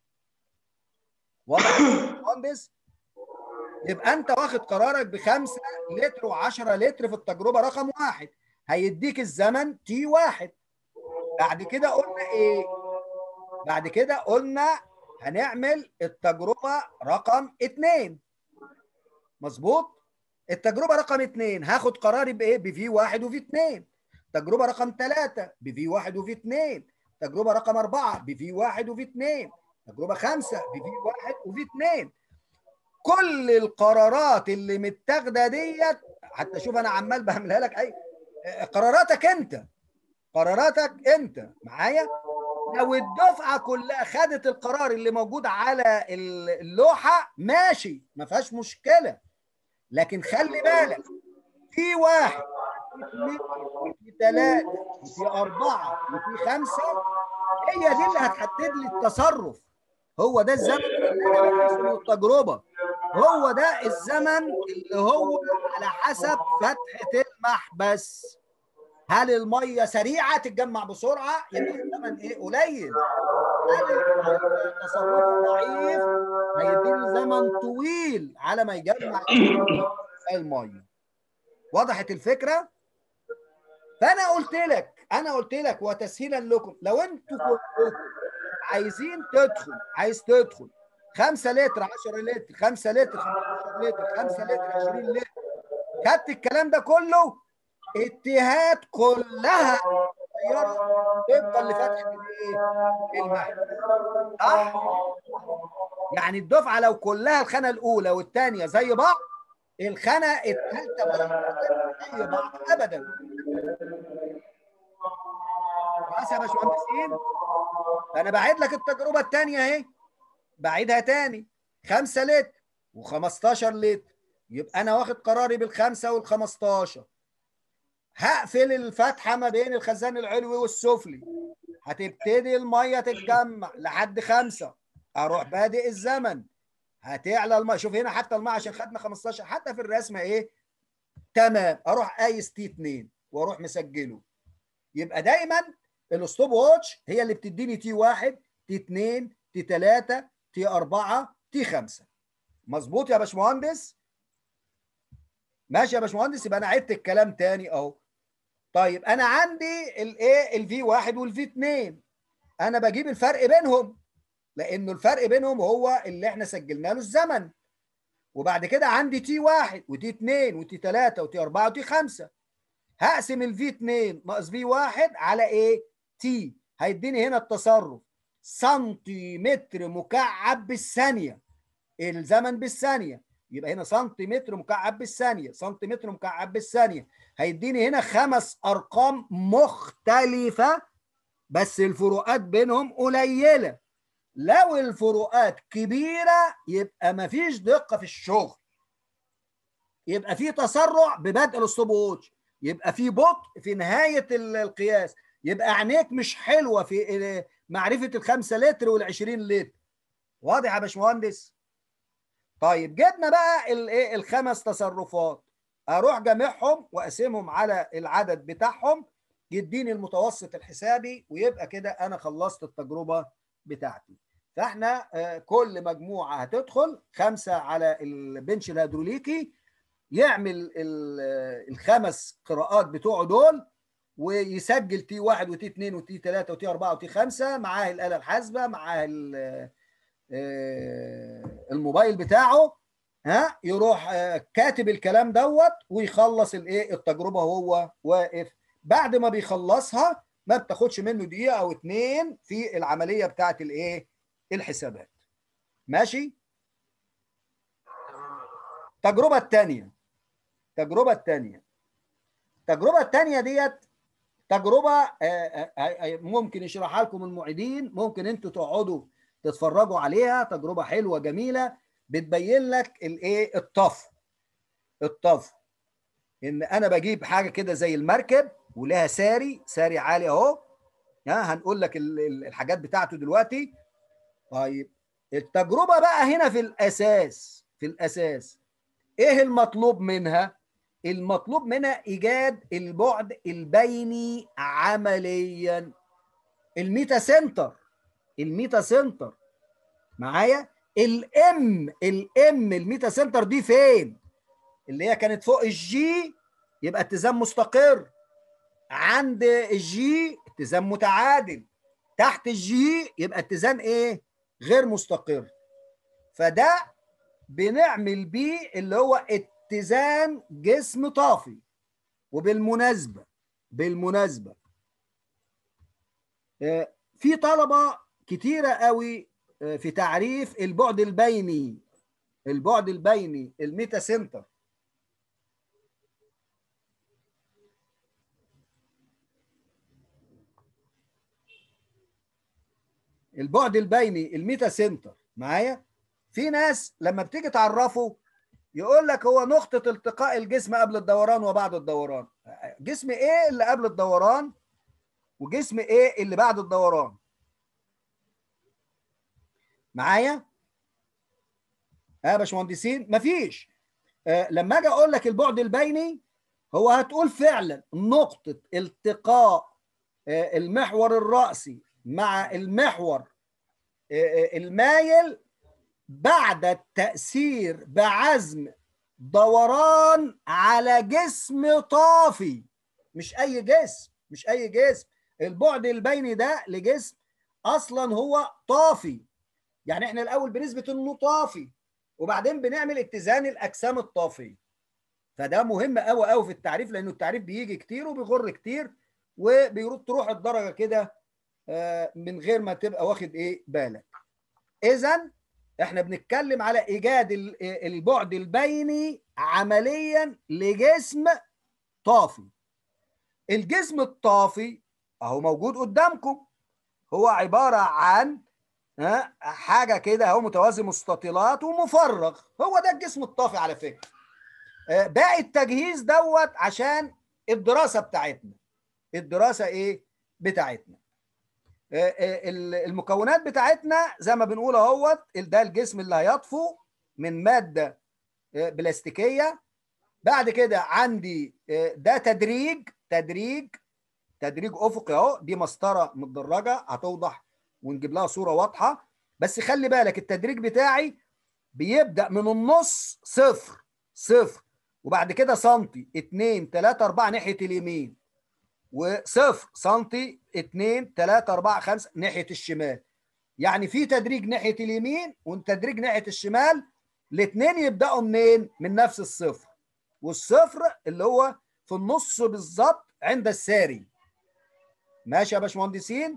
واضح يا مهندس يبقى انت واخد قرارك بخمسة لتر و10 لتر في التجربه رقم واحد هيديك الزمن تي واحد بعد كده قلنا ايه بعد كده قلنا هنعمل التجربة رقم اتنين مظبوط التجربة رقم اتنين هاخد قراري بايه بفي واحد وفي اتنين تجربة رقم ثلاثة بفي واحد وفي اتنين تجربة رقم أربعة بفي واحد وفي اتنين تجربة خمسة بفي واحد وفي اتنين كل القرارات اللي متاخدة ديت حتى شوف أنا عمال بعملها لك أي قراراتك أنت قراراتك أنت معايا لو الدفعة كلها خدت القرار اللي موجود على اللوحة ماشي ما فيهاش مشكلة لكن خلي بالك في واحد اثنين وفي ثلاثة وفي أربعة وفي خمسة هي دي اللي هتحدد لي التصرف هو ده الزمن اللي أنا بدرسه من التجربة هو ده الزمن اللي هو على حسب فتحة المحبس هل المية سريعة تتجمع بسرعة يبقى الزمن إيه قليل هل التصرف ضعيف هيديني زمن طويل على ما يجمع المية وضحت الفكرة؟ فانا قلت لك انا قلت لك وتسهيلا لكم لو انتوا كلكم عايزين تدخل عايز تدخل 5 لتر 10 لتر 5 لتر 15 لتر 5 لتر 20 لتر خدت الكلام ده كله اتهاد كلها صغيره طبقا لفتحه الايه؟ المحبس صح؟ يعني الدفعه لو كلها الخانه الاولى والثانيه زي بعض الخانه الثالثه بقى زي بعض ابدا خلاص يا باشمهندسين انا بعيد لك التجربه الثانيه اهي بعيدها تاني 5 لتر و15 لتر يبقى انا واخد قراري بالخمسه وال15 هقفل الفتحه ما بين الخزان العلوي والسفلي هتبتدي الميه تتجمع لحد خمسه اروح بادئ الزمن هتعلى الميه شوف هنا حتى الميه عشان خدنا 15 حتى في الرسمه ايه تمام اروح قايس تي 2 واروح مسجله يبقى دايما الستوب واتش هي اللي بتديني تي 1 تي 2 تي 3 تي 4 تي 5 مظبوط يا باشمهندس ماشي يا باشمهندس يبقى انا عدت الكلام تاني اهو طيب انا عندي الايه الفي 1 والفي 2 انا بجيب الفرق بينهم لانه الفرق بينهم هو اللي احنا سجلنا له الزمن وبعد كده عندي تي 1 وتي 2 وتي 3 وتي 4 وتي 5 هقسم الفي 2 ناقص في 1 على ايه تي هيديني هنا التصرف سنتيمتر مكعب بالثانيه الزمن بالثانيه يبقى هنا سنتيمتر مكعب بالثانيه سنتيمتر مكعب بالثانيه هيديني هنا خمس ارقام مختلفه بس الفروقات بينهم قليله لو الفروقات كبيره يبقى مفيش دقه في الشغل يبقى في تسرع ببدء الستوب ووتش يبقى في بطء في نهايه القياس يبقى عينيك مش حلوه في معرفه الخمسة لتر والعشرين لتر واضح يا باشمهندس طيب جبنا بقى الايه الخمس تصرفات اروح جامعهم واقسمهم على العدد بتاعهم يديني المتوسط الحسابي ويبقى كده انا خلصت التجربه بتاعتي فاحنا كل مجموعه هتدخل خمسه على البنش الهيدروليكي يعمل الخمس قراءات بتوعه دول ويسجل تي واحد وتي اثنين وتي ثلاثة وتي أربعة وتي خمسة معاه الآلة الحاسبة معاه الموبايل بتاعه ها يروح كاتب الكلام دوت ويخلص الايه التجربة وهو واقف بعد ما بيخلصها ما بتاخدش منه دقيقة أو اتنين في العملية بتاعت الايه الحسابات ماشي التجربة الثانية التجربة الثانية التجربة الثانية ديت تجربة ممكن يشرحها لكم المعيدين ممكن انتوا تقعدوا تتفرجوا عليها تجربة حلوة جميلة بتبين لك الايه الطف الطف ان انا بجيب حاجة كده زي المركب ولها ساري ساري عالي اهو ها هنقول لك الحاجات بتاعته دلوقتي طيب التجربة بقى هنا في الأساس في الأساس إيه المطلوب منها؟ المطلوب منها إيجاد البعد البيني عمليا الميتا سنتر الميتا سنتر معايا الام الام الميتا سنتر دي فين اللي هي كانت فوق الجي يبقى اتزان مستقر عند الجي اتزان متعادل تحت الجي يبقى اتزان ايه غير مستقر فده بنعمل بيه اللي هو اتزان جسم طافي وبالمناسبه بالمناسبه آه، في طلبه كتيره قوي آه، في تعريف البعد البيني البعد البيني الميتا سنتر البعد البيني الميتا سنتر معايا في ناس لما بتيجي تعرفه يقول لك هو نقطة التقاء الجسم قبل الدوران وبعد الدوران جسم ايه اللي قبل الدوران وجسم ايه اللي بعد الدوران معايا ها يا باشمهندسين مفيش آه لما اجي اقول لك البعد البيني هو هتقول فعلا نقطة التقاء آه المحور الرأسي مع المحور آه آه المايل بعد التأثير بعزم دوران على جسم طافي مش أي جسم مش أي جسم البعد البيني ده لجسم أصلا هو طافي يعني احنا الأول بنثبت إنه طافي وبعدين بنعمل اتزان الأجسام الطافية فده مهم قوي قوي في التعريف لأنه التعريف بيجي كتير وبيغر كتير وبيرد تروح الدرجة كده آه، من غير ما تبقى واخد ايه بالك إذا احنا بنتكلم على ايجاد ال- البعد البيني عمليا لجسم طافي الجسم الطافي اهو موجود قدامكم هو عباره عن ها، حاجه كده اهو متوازي مستطيلات ومفرغ هو ده الجسم الطافي على فكره آه، باقي التجهيز دوت عشان الدراسه بتاعتنا الدراسه ايه بتاعتنا آه، آه، ال- المكونات بتاعتنا زي ما بنقول اهوت ده الجسم اللي هيطفو من ماده آه، بلاستيكيه بعد كده عندي آه، ده تدريج تدريج تدريج افقي اهو دي مسطره متدرجه هتوضح ونجيب لها صوره واضحه بس خلي بالك التدريج بتاعي بيبدا من النص صفر صفر وبعد كده سنتي اتنين تلاته اربعه ناحيه اليمين وصفر سنتي اتنين تلاته اربعه خمسه ناحيه الشمال يعني في تدريج ناحيه اليمين وتدريج ناحيه الشمال الاثنين يبداوا منين؟ من نفس الصفر والصفر اللي هو في النص بالظبط عند الساري ماشي يا باشمهندسين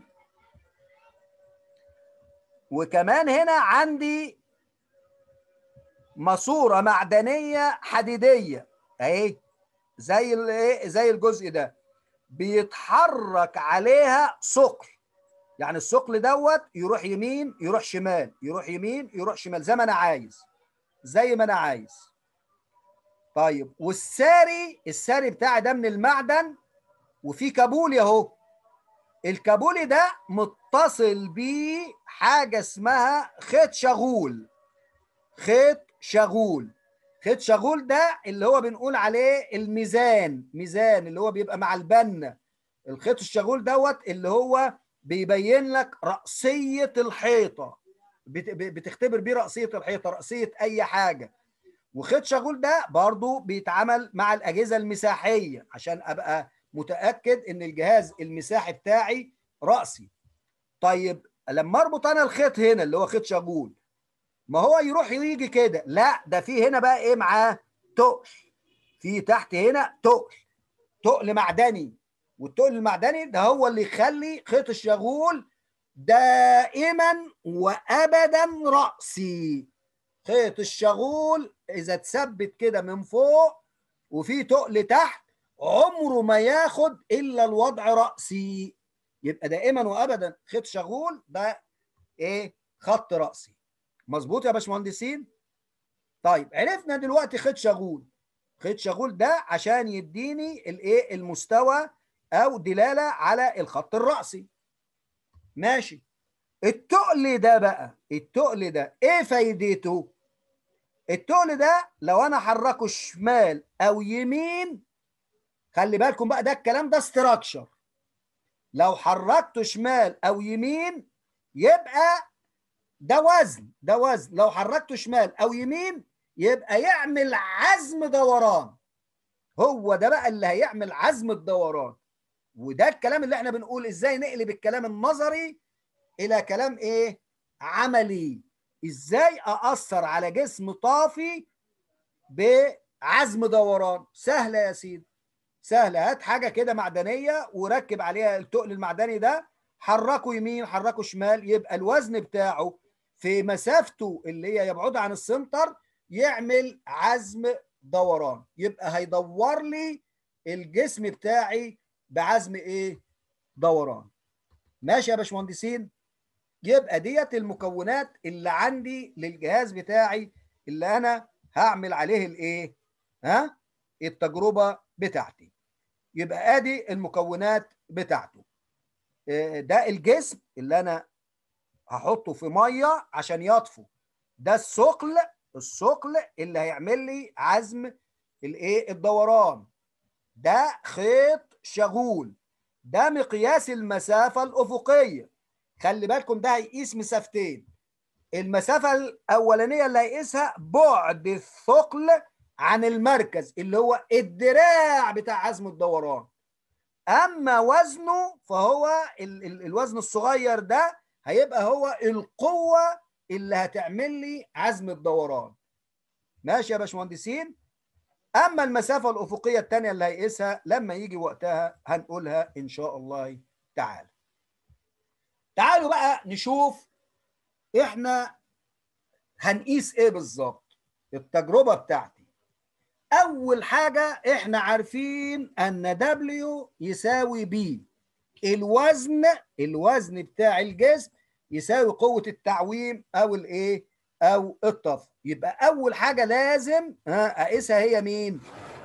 وكمان هنا عندي ماسوره معدنيه حديديه اهي زي الايه زي الجزء ده بيتحرك عليها ثقل يعني الثقل دوت يروح يمين يروح شمال يروح يمين يروح شمال زي ما انا عايز زي ما انا عايز طيب والساري الساري بتاعي ده من المعدن وفي كابولي اهو الكابولي ده متصل بيه حاجه اسمها خيط شغول خيط شغول خيط شغول ده اللي هو بنقول عليه الميزان ميزان اللي هو بيبقى مع البنة الخيط الشغول دوت اللي هو بيبين لك رأسية الحيطة بت- ب- بتختبر بيه رأسية الحيطة رأسية أي حاجة وخيط شغول ده برضو بيتعمل مع الأجهزة المساحية عشان أبقى متأكد إن الجهاز المساحي بتاعي رأسي طيب لما اربط انا الخيط هنا اللي هو خيط شغول ما هو يروح ويجي كده لا ده في هنا بقى ايه معاه تقل في تحت هنا تقل تقل معدني والتقل المعدني ده هو اللي يخلي خيط الشغول دائما وابدا راسي خيط الشغول اذا اتثبت كده من فوق وفي تقل تحت عمره ما ياخد الا الوضع راسي يبقى دائما وابدا خيط شغول ده ايه خط راسي مظبوط يا باشمهندسين طيب عرفنا دلوقتي خيط شغول خيط شغول ده عشان يديني الايه المستوى او دلاله على الخط الراسي ماشي التقل ده بقى التقل ده ايه فايدته التقل ده لو انا حركه شمال او يمين خلي بالكم بقى ده الكلام ده استراكشر لو حركته شمال او يمين يبقى ده وزن ده وزن لو حركته شمال او يمين يبقى يعمل عزم دوران هو ده بقى اللي هيعمل عزم الدوران وده الكلام اللي احنا بنقول ازاي نقلب الكلام النظري الى كلام ايه عملي ازاي ااثر على جسم طافي بعزم دوران سهله يا سيدي سهله هات حاجه كده معدنيه وركب عليها التقل المعدني ده حركه يمين حركه شمال يبقى الوزن بتاعه في مسافته اللي هي يبعد عن السنتر يعمل عزم دوران يبقى هيدور لي الجسم بتاعي بعزم ايه دوران ماشي يا باشمهندسين يبقى ديت المكونات اللي عندي للجهاز بتاعي اللي انا هعمل عليه الايه ها التجربه بتاعتي يبقى ادي المكونات بتاعته آه، ده الجسم اللي انا هحطه في ميه عشان يطفو ده الثقل الثقل اللي هيعمل لي عزم الايه الدوران ده خيط شغول ده مقياس المسافه الافقيه خلي بالكم ده هيقيس مسافتين المسافه الاولانيه اللي هيقيسها بعد الثقل عن المركز اللي هو الدراع بتاع عزم الدوران اما وزنه فهو ال ال الوزن الصغير ده هيبقى هو القوه اللي هتعمل لي عزم الدوران ماشي يا باشمهندسين اما المسافه الافقيه الثانيه اللي هيقيسها لما يجي وقتها هنقولها ان شاء الله تعالى تعالوا بقى نشوف احنا هنقيس ايه بالظبط التجربه بتاعتي اول حاجه احنا عارفين ان W يساوي B الوزن الوزن بتاع الجسم يساوي قوه التعويم او الايه او الطفو يبقى اول حاجه لازم ها اقيسها هي مين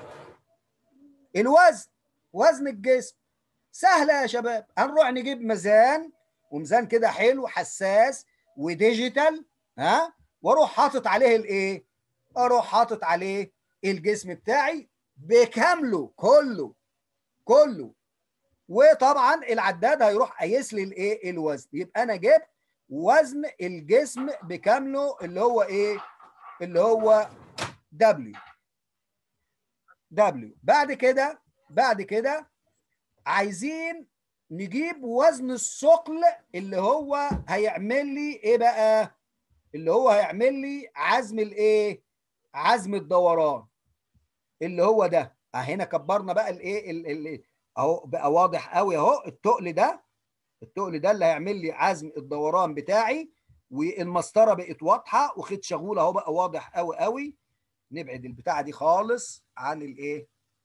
الوزن وزن الجسم سهله يا شباب هنروح نجيب ميزان وميزان كده حلو حساس وديجيتال ها واروح حاطط عليه الايه اروح حاطط عليه الجسم بتاعي بكامله كله كله وطبعا العداد هيروح قايس لي الايه الوزن يبقى انا جبت وزن الجسم بكامله اللي هو ايه اللي هو W W بعد كده بعد كده عايزين نجيب وزن الثقل اللي هو هيعمل لي ايه بقى اللي هو هيعمل لي عزم الايه عزم الدوران اللي هو ده هنا كبرنا بقى الايه ال- ال- اهو بقى واضح قوي اهو التقل ده التقل ده اللي هيعمل لي عزم الدوران بتاعي والمسطره بقت واضحه وخيط شغول اهو بقى واضح قوي قوي نبعد البتاعه دي خالص عن الايه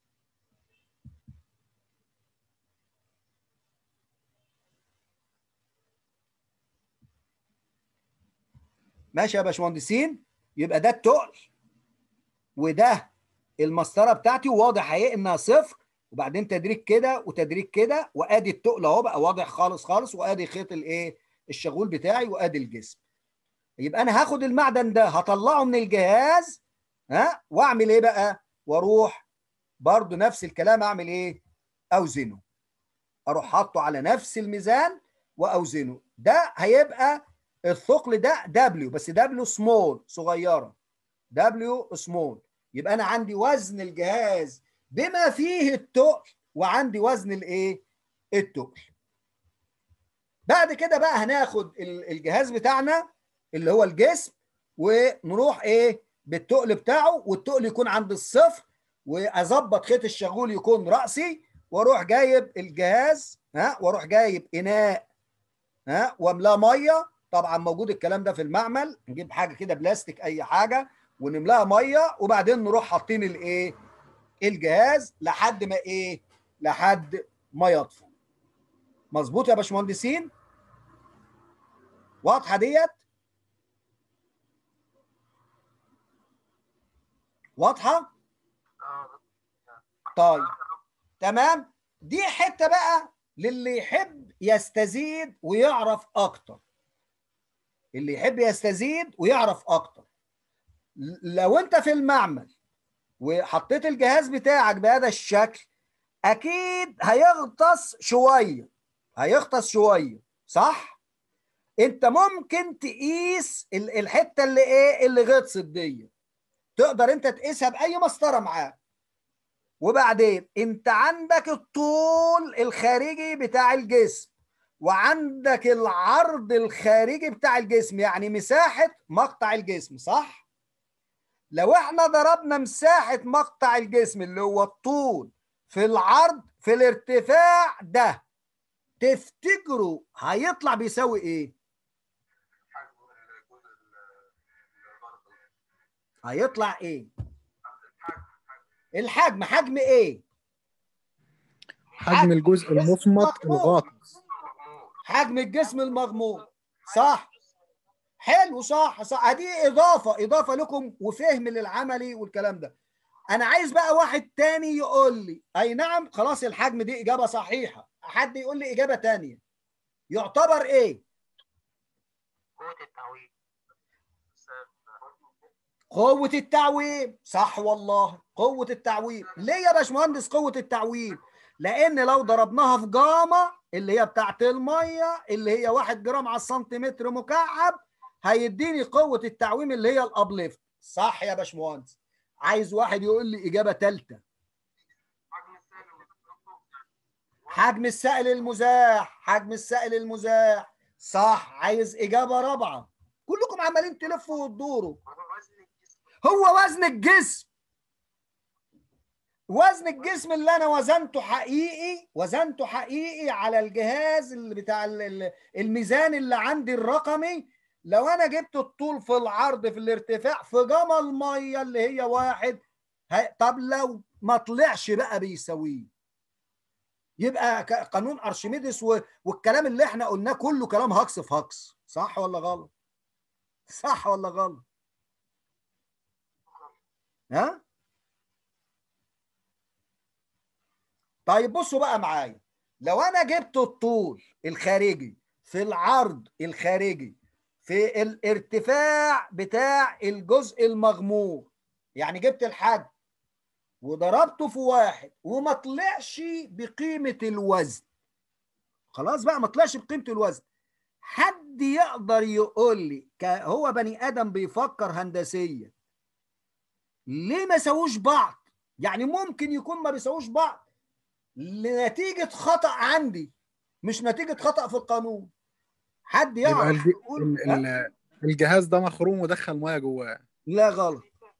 ماشي يا باشمهندسين يبقى ده التقل وده المسطره بتاعتي واضح اهي انها صفر وبعدين تدريج كده وتدريج كده وادي التقل اهو بقى واضح خالص خالص وادي خيط الايه الشغول بتاعي وادي الجسم يبقى انا هاخد المعدن ده هطلعه من الجهاز ها واعمل ايه بقى واروح برضو نفس الكلام اعمل ايه اوزنه اروح حاطه على نفس الميزان واوزنه ده هيبقى الثقل ده دبليو بس دبليو سمول صغيره دبليو سمول يبقى انا عندي وزن الجهاز بما فيه التقل وعندي وزن الايه التقل بعد كده بقى هناخد ال- الجهاز بتاعنا اللي هو الجسم ونروح ايه بالتقل بتاعه والتقل يكون عند الصفر واظبط خيط الشغول يكون راسي واروح جايب الجهاز ها واروح جايب اناء ها واملاه ميه طبعا موجود الكلام ده في المعمل نجيب حاجه كده بلاستيك اي حاجه ونملاها ميه وبعدين نروح حاطين الايه الجهاز لحد ما ايه لحد ما يطفو مظبوط يا باشمهندسين واضحه ديت واضحه اه طيب تمام دي حته بقى للي يحب يستزيد ويعرف اكتر اللي يحب يستزيد ويعرف اكتر ل- لو انت في المعمل وحطيت الجهاز بتاعك بهذا الشكل اكيد هيغطس شويه هيغطس شويه صح انت ممكن تقيس ال- الحته اللي ايه اللي غطست دي تقدر انت تقيسها باي مسطره معاك وبعدين انت عندك الطول الخارجي بتاع الجسم وعندك العرض الخارجي بتاع الجسم يعني مساحة مقطع الجسم صح؟ لو احنا ضربنا مساحة مقطع الجسم اللي هو الطول في العرض في الارتفاع ده تفتكروا هيطلع بيساوي ايه؟ حجم الجزء الغربي هيطلع ايه؟ الحجم الحجم حجم ايه؟ حجم الجزء المصمت مغمور. الغاطس مغمور حجم الجسم المغمور صح حلو صح صح دي اضافه اضافه لكم وفهم للعملي والكلام ده انا عايز بقى واحد تاني يقول لي اي نعم خلاص الحجم دي اجابه صحيحه حد يقول لي اجابه تانية يعتبر ايه قوة التعويض قوه التعويم صح والله قوه التعويم ليه يا باشمهندس قوه التعويم لان لو ضربناها في جاما اللي هي بتاعت الميه اللي هي 1 جرام على السنتيمتر مكعب هيديني قوه التعويم اللي هي الابليفت صح يا باشمهندس عايز واحد يقول لي اجابه ثالثه حجم السالب والدكتور حجم السائل المزاح حجم السائل المزاح صح عايز اجابه رابعه كلكم عمالين تلفوا وتدوروا وزن الجسم هو وزن الجسم وزن الجسم اللي انا وزنته حقيقي وزنته حقيقي على الجهاز اللي بتاع ال- ال- الميزان اللي عندي الرقمي لو انا جبت الطول في العرض في الارتفاع في جمى الميه اللي هي واحد ه- طب لو ما طلعش بقى بيساويه يبقى ك- قانون ارشميدس و- والكلام اللي احنا قلناه كله كلام هكس في هكس صح ولا غلط صح ولا غلط ها طيب بصوا بقى معايا لو انا جبت الطول الخارجي في العرض الخارجي في الارتفاع بتاع الجزء المغمور يعني جبت الحجم وضربته في واحد وما طلعش بقيمة الوزن خلاص بقى ما طلعش بقيمة الوزن حد يقدر يقول لي ك- هو بني آدم بيفكر هندسيا ليه ما سووش بعض يعني ممكن يكون ما بيسووش بعض لنتيجة خطأ عندي مش نتيجة خطأ في القانون حد يبقى يعرف الج- يقول ال- ها؟ ال- الجهاز ده مخروم ودخل ميه جواه لا غلط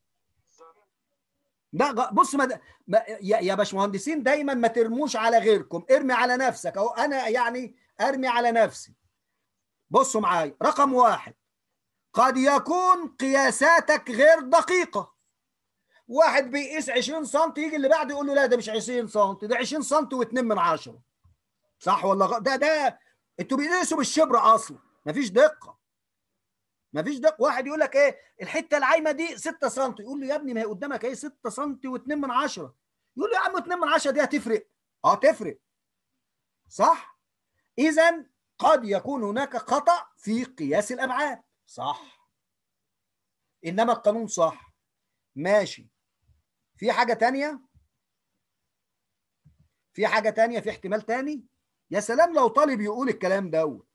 لا غ- بص ما, د- ما يا يا باشمهندسين دايما ما ترموش على غيركم ارمي على نفسك اهو انا يعني ارمي على نفسي بصوا معايا رقم واحد قد يكون قياساتك غير دقيقة واحد بيقيس 20 سم يجي اللي بعده يقول له لا ده مش 20 سم ده 20 سم و2 من عشرة صح ولا غلط ده ده انتوا بيقيسوا بالشبر اصلا مفيش دقة مفيش دقة واحد يقول لك ايه الحته العايمه دي 6 سم يقول له يا ابني ما هي قدامك ايه 6 سم و2 من عشرة يقول له يا عم 2 من عشرة دي هتفرق اه تفرق صح اذا قد يكون هناك خطا في قياس الابعاد صح انما القانون صح ماشي في حاجه تانية في حاجه تانية في احتمال تاني يا سلام لو طالب يقول الكلام دوت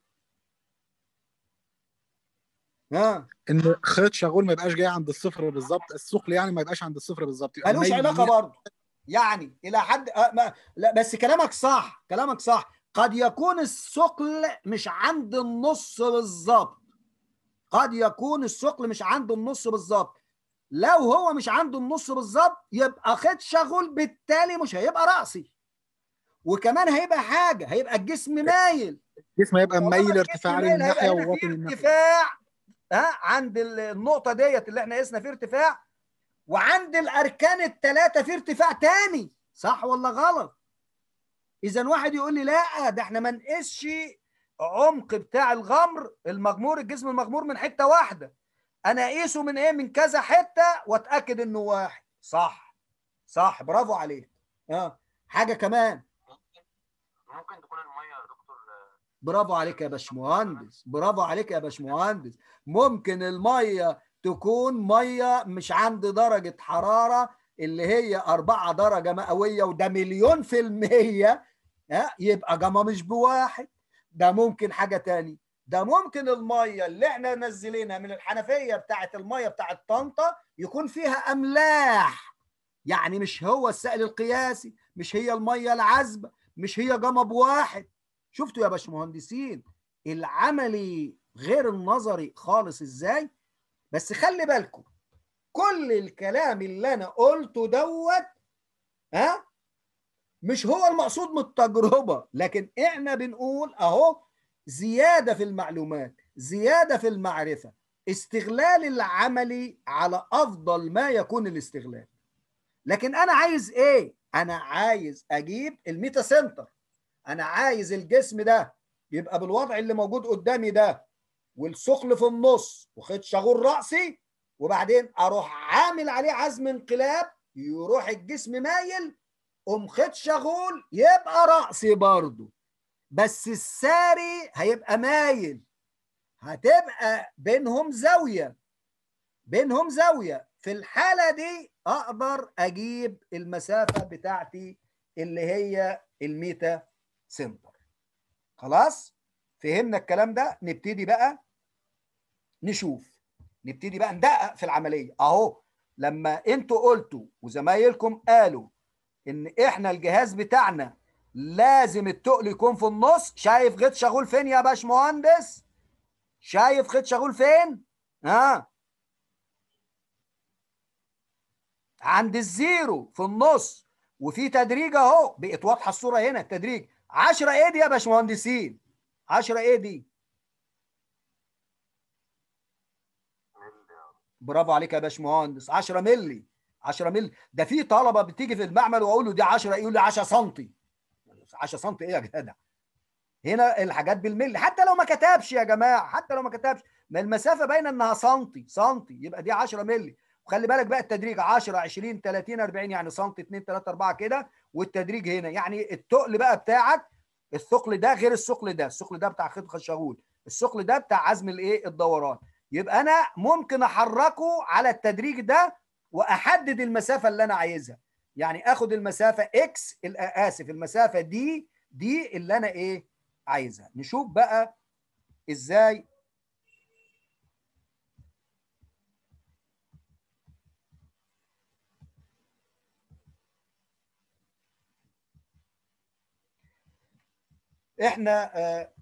ها ان خيط شغول ما يبقاش جاي عند الصفر بالظبط الثقل يعني ما يبقاش عند الصفر بالظبط يبقى ملوش ميل علاقه يمين. برضه يعني الى حد آه ما لا بس كلامك صح كلامك صح قد يكون الثقل مش عند النص بالظبط قد يكون الثقل مش عند النص بالظبط لو هو مش عنده النص بالظبط يبقى خيط شغول بالتالي مش هيبقى راسي وكمان هيبقى حاجه هيبقى الجسم مايل الجسم هيبقى طالما ميل الجسم ارتفاعي مايل للناحيه هيبقى هنا وواطي في للناحيه ارتفاع ها عند ال- النقطه ديت اللي احنا قسنا فيه ارتفاع وعند الاركان الثلاثه في ارتفاع تاني صح ولا غلط اذا واحد يقول لي لا ده احنا ما نقيسش عمق بتاع الغمر المغمور الجسم المغمور من حته واحده انا اقيسه من ايه من كذا حته واتاكد انه واحد صح صح برافو عليك اه حاجه كمان ممكن تكون الميه يا دكتور برافو عليك يا باشمهندس برافو عليك يا باشمهندس ممكن الميه تكون ميه مش عند درجه حراره اللي هي أربعة درجة مئوية وده مليون في المية ها يبقى جاما مش بواحد ده ممكن حاجة تاني ده ممكن المية اللي احنا نزلينها من الحنفية بتاعت المية بتاعت طنطا يكون فيها أملاح يعني مش هو السائل القياسي مش هي الميه العذبه مش هي جمب واحد شفتوا يا باشمهندسين العملي غير النظري خالص ازاي بس خلي بالكم كل الكلام اللي انا قلته دوت ها مش هو المقصود من التجربه لكن احنا بنقول اهو زياده في المعلومات زياده في المعرفه استغلال العملي على افضل ما يكون الاستغلال لكن انا عايز ايه انا عايز اجيب الميتا سنتر انا عايز الجسم ده يبقى بالوضع اللي موجود قدامي ده والثقل في النص وخد شغول راسي وبعدين اروح عامل عليه عزم انقلاب يروح الجسم مايل قوم خد شغول يبقى راسي برضه بس الساري هيبقى مايل هتبقى بينهم زاويه بينهم زاويه في الحاله دي اقدر اجيب المسافه بتاعتي اللي هي الميتا سنتر خلاص فهمنا الكلام ده نبتدي بقى نشوف نبتدي بقى ندقق في العمليه اهو لما انتوا قلتوا وزمايلكم قالوا ان احنا الجهاز بتاعنا لازم التقل يكون في النص شايف غيط شغول فين يا باشمهندس شايف خيط شغول فين ها عند الزيرو في النص وفي تدريج اهو بقت واضحه الصوره هنا التدريج 10 ايه دي يا باشمهندسين 10 ايه دي برافو عليك يا باشمهندس 10 مللي 10 مللي ده في طلبه بتيجي في المعمل واقول له دي 10 يقول لي 10 سم 10 سم ايه يا جدع هنا الحاجات بالملي حتى لو ما كتبش يا جماعه حتى لو ما كتبش ما المسافه باينه انها سنتي سنتي يبقى دي 10 مللي وخلي بالك بقى التدريج 10 20 30 40 يعني سنتي 2 3 4 كده والتدريج هنا يعني التقل بقى بتاعك الثقل ده غير الثقل ده الثقل ده بتاع خيط خشغول الثقل ده بتاع عزم الايه الدوران يبقى انا ممكن احركه على التدريج ده واحدد المسافه اللي انا عايزها يعني اخد المسافه اكس اسف المسافه دي دي اللي انا ايه عايزها نشوف بقى ازاي احنا آه،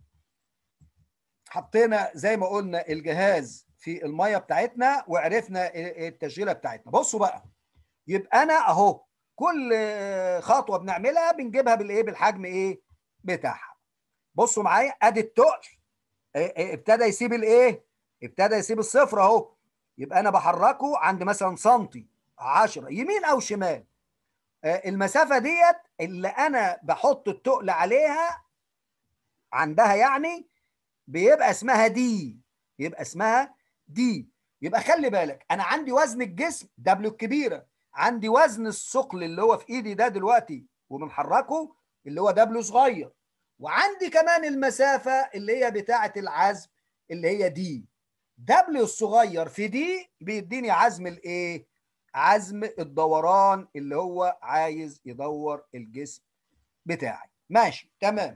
حطينا زي ما قلنا الجهاز في الميه بتاعتنا وعرفنا التشغيله بتاعتنا بصوا بقى يبقى انا اهو كل خطوه بنعملها بنجيبها بالايه بالحجم ايه بتاعها بصوا معايا ادي التقل ابتدى يسيب الايه ابتدى يسيب الصفر اهو يبقى انا بحركه عند مثلا سنتي 10 يمين او شمال المسافه ديت اللي انا بحط التقل عليها عندها يعني بيبقى اسمها دي يبقى اسمها دي يبقى خلي بالك انا عندي وزن الجسم دبليو الكبيره عندي وزن الثقل اللي هو في ايدي ده دلوقتي وبنحركه اللي هو دبليو صغير وعندي كمان المسافه اللي هي بتاعه العزم اللي هي دي دبليو الصغير في دي بيديني عزم الايه عزم الدوران اللي هو عايز يدور الجسم بتاعي ماشي تمام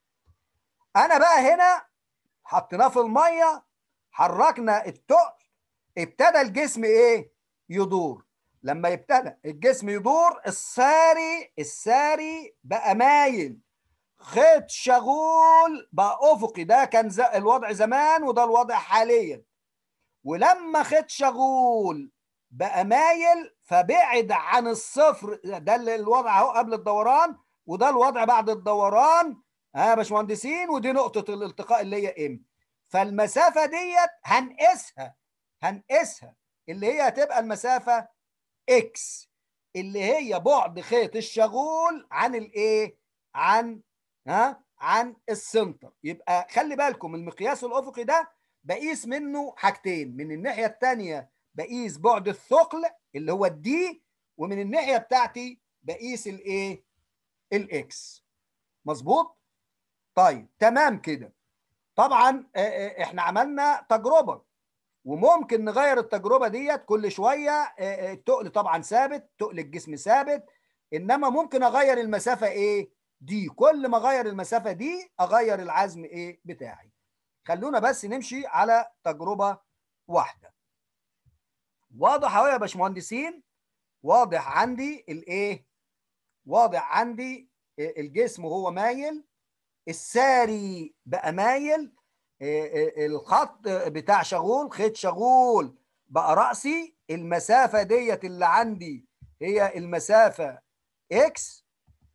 انا بقى هنا حطيناه في الميه حركنا التقل ابتدى الجسم ايه يدور لما يبتدى الجسم يدور الساري الساري بقى مايل خيط شغول بقى افقي ده كان الوضع زمان وده الوضع حاليا ولما خيط شغول بقى مايل فبعد عن الصفر ده الوضع اهو قبل الدوران وده الوضع بعد الدوران ها يا باشمهندسين ودي نقطه الالتقاء اللي هي ام فالمسافه ديت هنقيسها هنقيسها اللي هي هتبقى المسافه اكس اللي هي بعد خيط الشغول عن الايه عن ها عن السنتر يبقى خلي بالكم المقياس الافقي ده بقيس منه حاجتين من الناحيه الثانيه بقيس بعد الثقل اللي هو الدي ومن الناحيه بتاعتي بقيس الايه الاكس مظبوط طيب تمام كده طبعا احنا عملنا تجربه وممكن نغير التجربه ديت كل شويه التقل طبعا ثابت تقل الجسم ثابت انما ممكن اغير المسافه ايه دي كل ما اغير المسافه دي اغير العزم ايه بتاعي خلونا بس نمشي على تجربه واحده واضح اهو يا باشمهندسين واضح عندي الايه واضح عندي الجسم وهو مايل الساري بقى مايل إيه إيه الخط بتاع شغول خيط شغول بقى رأسي المسافة ديت اللي عندي هي المسافة اكس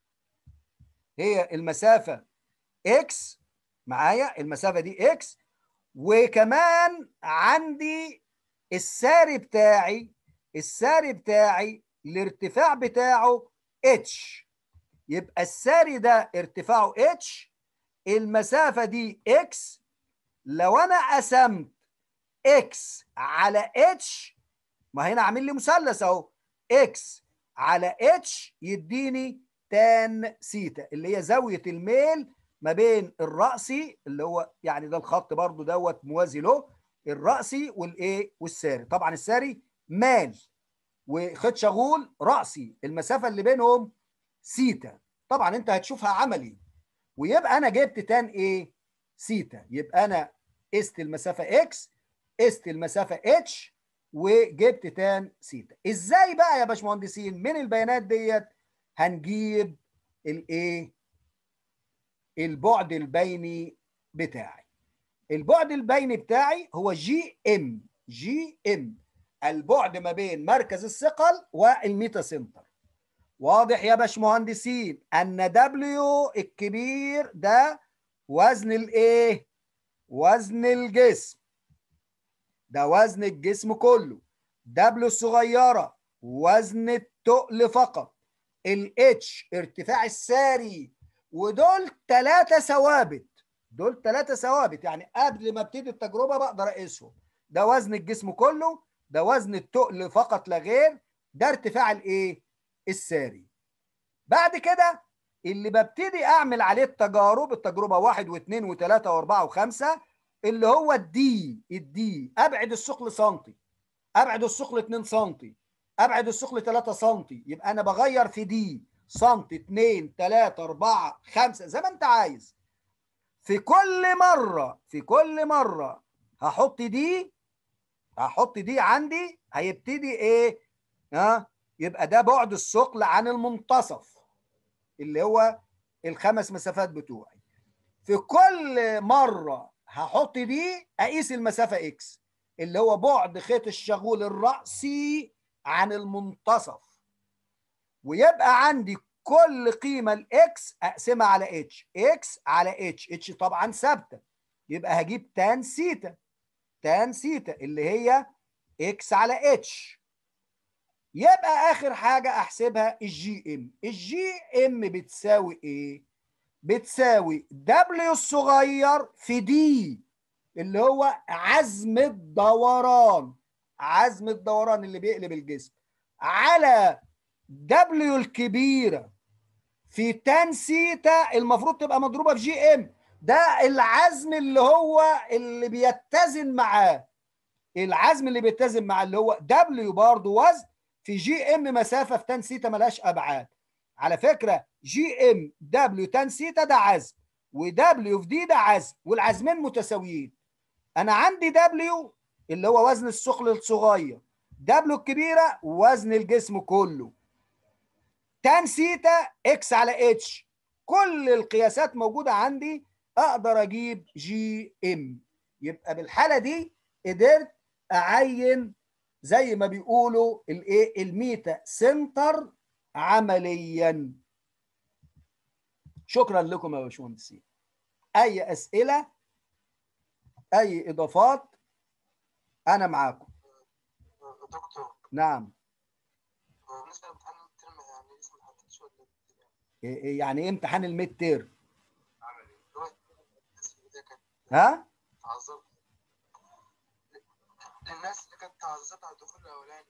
هي المسافة اكس معايا المسافة دي اكس وكمان عندي الساري بتاعي الساري بتاعي الارتفاع بتاعه اتش يبقى الساري ده ارتفاعه اتش المسافة دي اكس لو انا قسمت اكس على اتش ما هنا عامل لي مثلث اهو اكس على اتش يديني تان سيتا اللي هي زاويه الميل ما بين الرأسي اللي هو يعني ده الخط برضو دوت موازي له الرأسي والايه والساري طبعا الساري مال وخيط شغول رأسي المسافة اللي بينهم سيتا طبعا انت هتشوفها عملي ويبقى انا جبت تان ايه سيتا يبقى انا قست المسافة اكس قست المسافة اتش وجبت تان سيتا ازاي بقى يا باشمهندسين من البيانات ديت هنجيب الايه البعد البيني بتاعي البعد البيني بتاعي هو جي ام جي ام البعد ما بين مركز الثقل والميتا سنتر واضح يا باشمهندسين ان دبليو الكبير ده وزن الايه وزن الجسم ده وزن الجسم كله دبليو الصغيره وزن التقل فقط الاتش ارتفاع الساري ودول ثلاثه ثوابت دول ثلاثه ثوابت يعني قبل ما ابتدي التجربه بقدر اقيسهم ده وزن الجسم كله ده وزن التقل فقط لا غير ده ارتفاع الايه الساري بعد كده اللي ببتدي اعمل عليه التجارب التجربه واحد واثنين وثلاثه واربعه وخمسه اللي هو الدي الدي ابعد الثقل سنتي ابعد الثقل 2 سنتي ابعد الثقل 3 سنتي يبقى انا بغير في دي سنتي 2 3 4 5 زي ما انت عايز في كل مره في كل مره هحط دي هحط دي عندي هيبتدي ايه ها يبقى ده بعد الثقل عن المنتصف اللي هو الخمس مسافات بتوعي في كل مره هحط دي اقيس المسافه اكس اللي هو بعد خيط الشغول الرأسي عن المنتصف ويبقى عندي كل قيمه الاكس اقسمها على اتش اكس على اتش اتش طبعا ثابته يبقى هجيب تان سيتا تان سيتا اللي هي اكس على اتش يبقى اخر حاجه احسبها الجي ام الجي ام بتساوي ايه بتساوي دبليو الصغير في دي اللي هو عزم الدوران عزم الدوران اللي بيقلب الجسم على دبليو الكبيره في تان سيتا المفروض تبقى مضروبه في جي ام ده العزم اللي هو اللي بيتزن معاه العزم اللي بيتزن معاه اللي هو دبليو برضه وزن في جي ام مسافه في تان سيتا ملهاش ابعاد على فكره جي ام دبليو تان سيتا ده عزم ودبليو في دي ده عزم والعزمين متساويين انا عندي دبليو اللي هو وزن الثقل الصغير دبليو الكبيره وزن الجسم كله تان سيتا اكس على اتش كل القياسات موجوده عندي اقدر اجيب جي ام يبقى بالحاله دي قدرت اعين زي ما بيقولوا الايه الميتا سنتر عمليا شكرا لكم يا باشمهندسين اي اسئله اي اضافات انا معاكم دكتور نعم بالنسبه لامتحان الترم يعني لسه ما حددتش ولا إيه- إيه يعني ايه امتحان الميد تيرم دلوقتي الناس اللي كانت ها تعذرت الناس اللي كانت تعذرت على الدخول الاولاني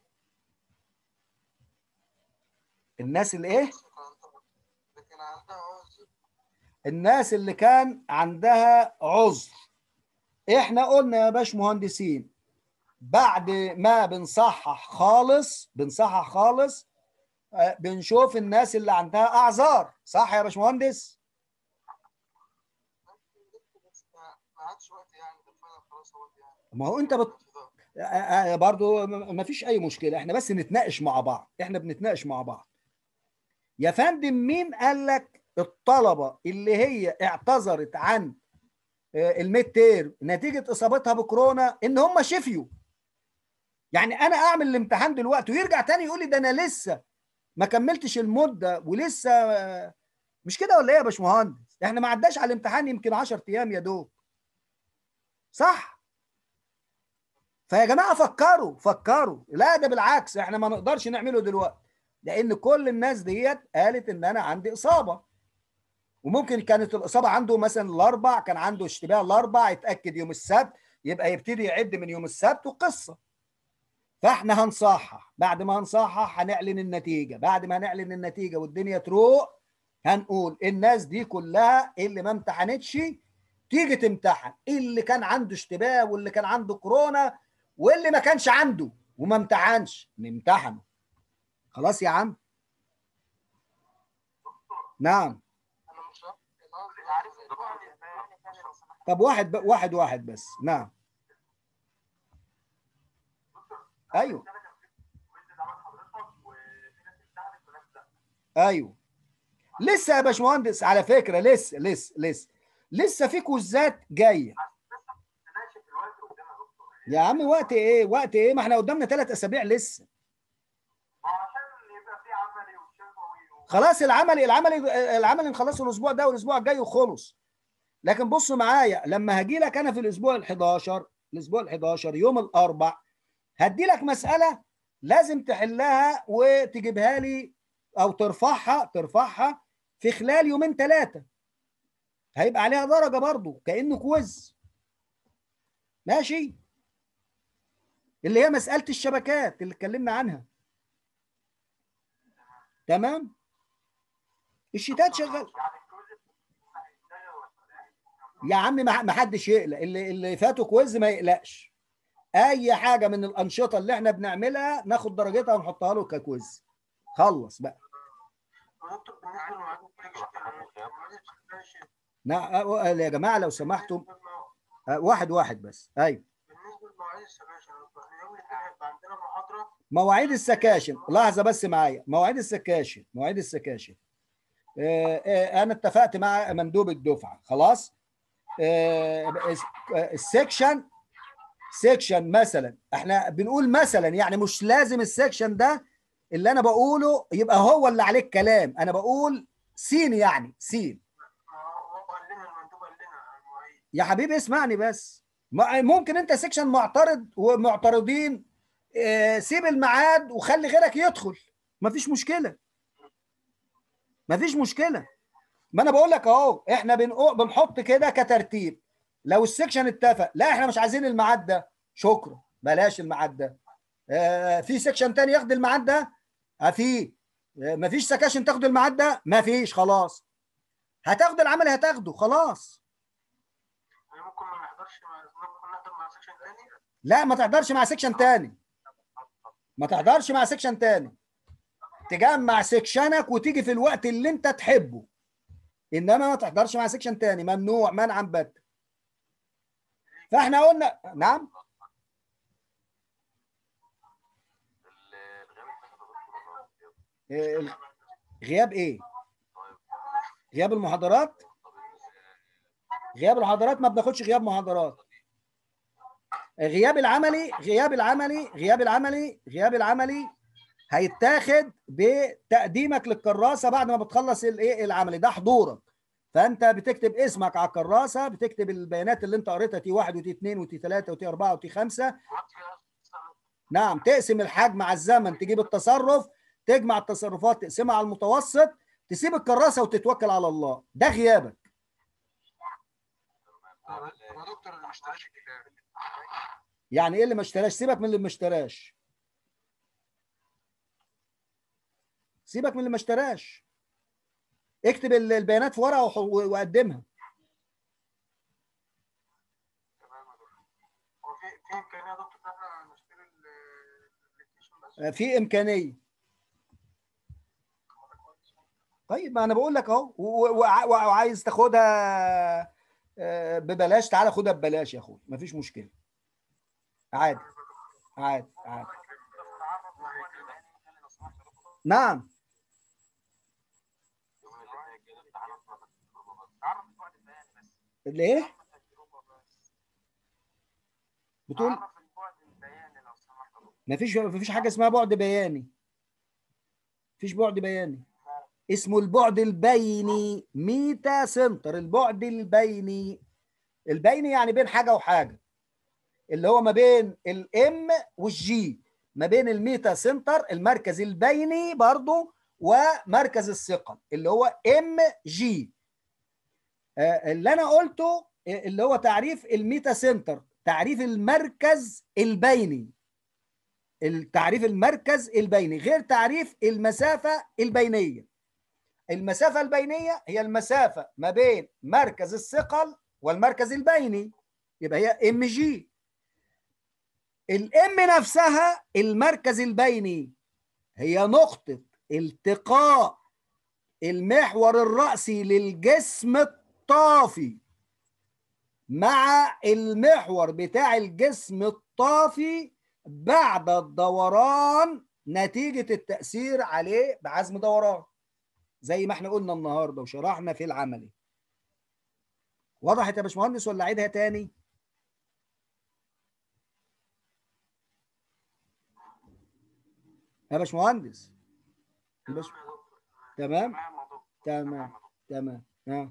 الناس اللي ايه لكن عندها عذر الناس اللي كان عندها عذر احنا قلنا يا باش مهندسين بعد ما بنصحح خالص بنصحح خالص آه، بنشوف الناس اللي عندها اعذار صح يا باشمهندس بس ما ما عادش وقت يعني ده الفاينل خلاص هو يعني ما هو انت بت... آه، آه، برضو ما فيش اي مشكله احنا بس نتناقش مع بعض احنا بنتناقش مع بعض يا فندم مين قال لك الطلبه اللي هي اعتذرت عن آه، الميد تيرم نتيجه اصابتها بكورونا ان هم شفيوا يعني انا اعمل الامتحان دلوقتي ويرجع تاني يقول لي ده انا لسه ما كملتش المده ولسه آه، مش كده ولا ايه يا باشمهندس احنا ما عداش على الامتحان يمكن 10 ايام يا دوب صح فيا جماعه فكروا فكروا لا ده بالعكس احنا ما نقدرش نعمله دلوقتي لان كل الناس ديت قالت ان انا عندي اصابه وممكن كانت الاصابه عنده مثلا الاربع كان عنده اشتباه الاربع يتاكد يوم السبت يبقى يبتدي يعد من يوم السبت وقصه فاحنا هنصحح بعد ما هنصحح هنعلن النتيجه بعد ما هنعلن النتيجه والدنيا تروق هنقول الناس دي كلها اللي ما امتحنتش تيجي تمتحن اللي كان عنده اشتباه واللي كان عنده كورونا واللي ما كانش عنده وما امتحنش نمتحنه خلاص يا عم نعم انا مش عارف البعد البياني تاني لو سمحت طب واحد ب... واحد واحد بس نعم ايوه ايوه لسه يا باشمهندس على فكره لسه لسه لسه لسه في كوزات جايه يا عم وقت ايه وقت ايه ما احنا قدامنا ثلاث اسابيع لسه ما هو عشان يبقى في عملي وشفوي و- خلاص العملي العملي العملي نخلصه الاسبوع ده والاسبوع الجاي وخلص لكن بصوا معايا لما هاجي لك انا في الاسبوع ال11 الاسبوع ال11 يوم الاربع هدي لك مساله لازم تحلها وتجيبها لي او ترفعها ترفعها في خلال يومين ثلاثه هيبقى عليها درجه برضو كانه كويز ماشي اللي هي مساله الشبكات اللي اتكلمنا عنها تمام الشتات شغال يا عم ما ما حدش يقلق اللي اللي فاته كويز ما يقلقش اي حاجه من الانشطه اللي احنا بنعملها ناخد درجتها ونحطها له ككويز خلص بقى دكتور بالنسبه للمعاد السكاشن نعم يا جماعه لو سمحتم آه، واحد واحد بس ايوه بالنسبه لمواعيد السكاشن احنا يوم الاثنين هيبقى عندنا محاضره مواعيد السكاشن لحظه بس معايا مواعيد السكاشن مواعيد السكاشن آه، آه، انا اتفقت مع مندوب الدفعه خلاص آه، آه، السكشن سكشن مثلا احنا بنقول مثلا يعني مش لازم السكشن ده اللي انا بقوله يبقى هو اللي عليه الكلام انا بقول سين يعني سين ما هو قال لنا المندوب قال لنا المواعيد يا حبيبي اسمعني بس ما- ممكن انت سكشن معترض ومعترضين آه، سيب الميعاد وخلي غيرك يدخل مفيش مشكله مفيش مشكله ما انا بقول لك اهو احنا بنقو- بنحط كده كترتيب لو السكشن اتفق لا احنا مش عايزين الميعاد ده شكرا بلاش الميعاد ده آه، في سكشن تاني ياخد الميعاد ده آه، في آه، مفيش سكاشن تاخد الميعاد ده مفيش خلاص هتاخد العمل هتاخده خلاص يعني ممكن ما نحضرش مع ممكن نحضر مع سكشن تاني لا ما تحضرش مع سكشن تاني ما تحضرش مع سكشن تاني تجمع سكشنك وتيجي في الوقت اللي انت تحبه انما ما تحضرش مع سكشن تاني ممنوع منعا باتا فاحنا قلنا نعم إيه، غياب ايه غياب المحاضرات غياب المحاضرات ما بناخدش غياب محاضرات غياب العملي غياب العملي غياب العملي غياب العملي هيتاخد بتقديمك للكراسه بعد ما بتخلص الايه العملي ده حضورك فانت بتكتب اسمك على الكراسه بتكتب البيانات اللي انت قريتها تي 1 وتي 2 وتي 3 وتي 4 وتي 5 نعم تقسم الحجم على الزمن تجيب التصرف تجمع التصرفات تقسمها على المتوسط تسيب الكراسه وتتوكل على الله ده غيابك هو دكتور اللي ما اشتراش الكتاب يعني ايه اللي ما اشتراش سيبك من اللي ما اشتراش سيبك من اللي ما اشتراش اكتب ال- البيانات في ورقه وح- وقدمها هو في في امكانيه يا دكتور ان احنا نشتري ال- الابلكيشن بس في امكانيه طيب ما انا بقول لك اهو و- و- وع- وعايز تاخدها آه، ببلاش تعالى خدها ببلاش يا اخوي مفيش مشكله عادي عادي عادي نعم ليه بتقول عرف البعد البياني لو سمحت يا دكتور. مفيش مفيش حاجه اسمها بعد بياني مفيش بعد بياني اسمه البعد البيني ميتا سنتر البعد البيني البيني يعني بين حاجه وحاجه اللي هو ما بين الام والجي ما بين الميتا سنتر المركز البيني برضو ومركز الثقل اللي هو ام جي اللي انا قلته آه، اللي هو تعريف الميتا سنتر تعريف المركز البيني التعريف المركز البيني غير تعريف المسافة البينية المسافة البينية هي المسافة ما بين مركز الثقل والمركز البيني يبقى هي ام جي الام نفسها المركز البيني هي نقطة التقاء المحور الرأسي للجسم الطافي مع المحور بتاع الجسم الطافي بعد الدوران نتيجة التأثير عليه بعزم دوران زي ما احنا قلنا النهارده وشرحنا في العملي وضحت يا باشمهندس ولا اعيدها تاني؟ يا باشمهندس يا باش- تمام تمام يا دكتور. تمام تمام ها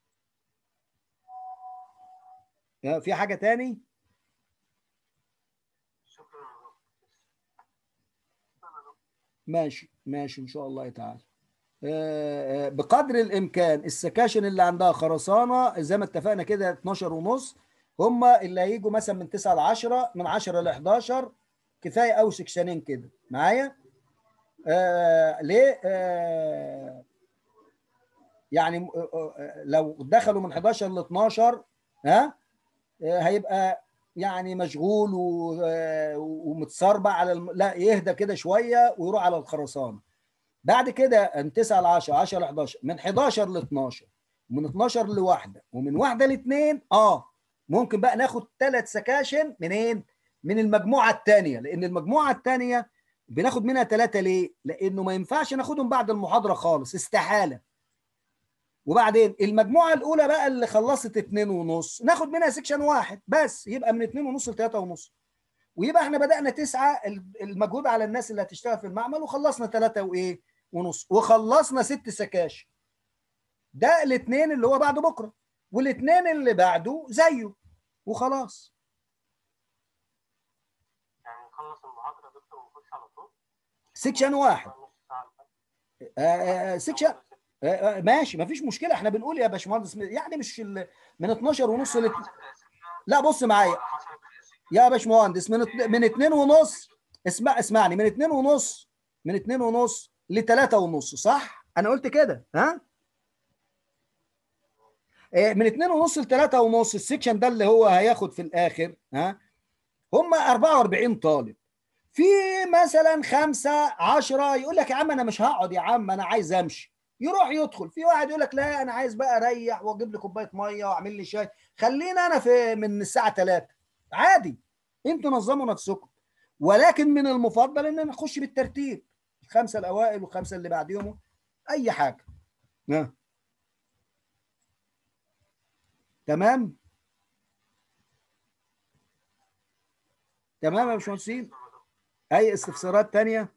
ها، في حاجة تاني؟ شكرا يا دكتور. ماشي ماشي ان شاء الله تعالى آه، آه، بقدر الامكان السكاشن اللي عندها خرسانه زي ما اتفقنا كده 12 ونص هم اللي هيجوا مثلا من 9 ل 10 من 10 ل 11 كفايه او سكشنين كده معايا آه ليه آه يعني آه، آه، لو دخلوا من 11 ل 12 ها آه، هيبقى يعني مشغول و- آه، ومتسربع على الم... لا يهدى كده شويه ويروح على الخرسانه بعد كده من 9 ل 10 10 ل 11 من 11 ل 12 من 12 لواحده ومن واحده لاثنين اه ممكن بقى ناخد ثلاث سكاشن منين؟ من المجموعه الثانيه لان المجموعه الثانيه بناخد منها ثلاثه ليه؟ لانه ما ينفعش ناخدهم بعد المحاضره خالص استحاله وبعدين المجموعه الاولى بقى اللي خلصت اتنين ونص ناخد منها سكشن واحد بس يبقى من اتنين ونص لتلاته ونص ويبقى احنا بدانا تسعه المجهود على الناس اللي هتشتغل في المعمل وخلصنا ثلاثه وايه ونص وخلصنا ست سكاشن ده الاثنين اللي هو بعد بكره والاثنين اللي بعده زيه وخلاص يعني نخلص المحاضرة يا دكتور ونخش على طول سكشن واحد نص ساعة آه، آه، سكشن آه، آه، ماشي مفيش مشكله احنا بنقول يا باشمهندس يعني مش ال- من 12 ونص ل لا بص معايا يا باشمهندس من ات- من 2 ونص اسمع اسمعني من 2 ونص من 2 ونص ل 3 ونص صح انا قلت كده ها آه، من 2 ونص ل 3 ونص السكشن ده اللي هو هياخد في الاخر ها هم 44 طالب في مثلا خمسة عشرة يقول لك يا عم انا مش هقعد يا عم انا عايز امشي يروح يدخل في واحد يقول لك لا انا عايز بقى اريح واجيب لي كوبايه ميه واعمل لي شاي خلينا انا في من الساعه 3 عادي انتوا نظموا نفسكم ولكن من المفضل ان نخش بالترتيب الخمسه الاوائل والخمسه اللي بعديهم اي حاجه ها. تمام تمام يا باشمهندسين اي استفسارات تانية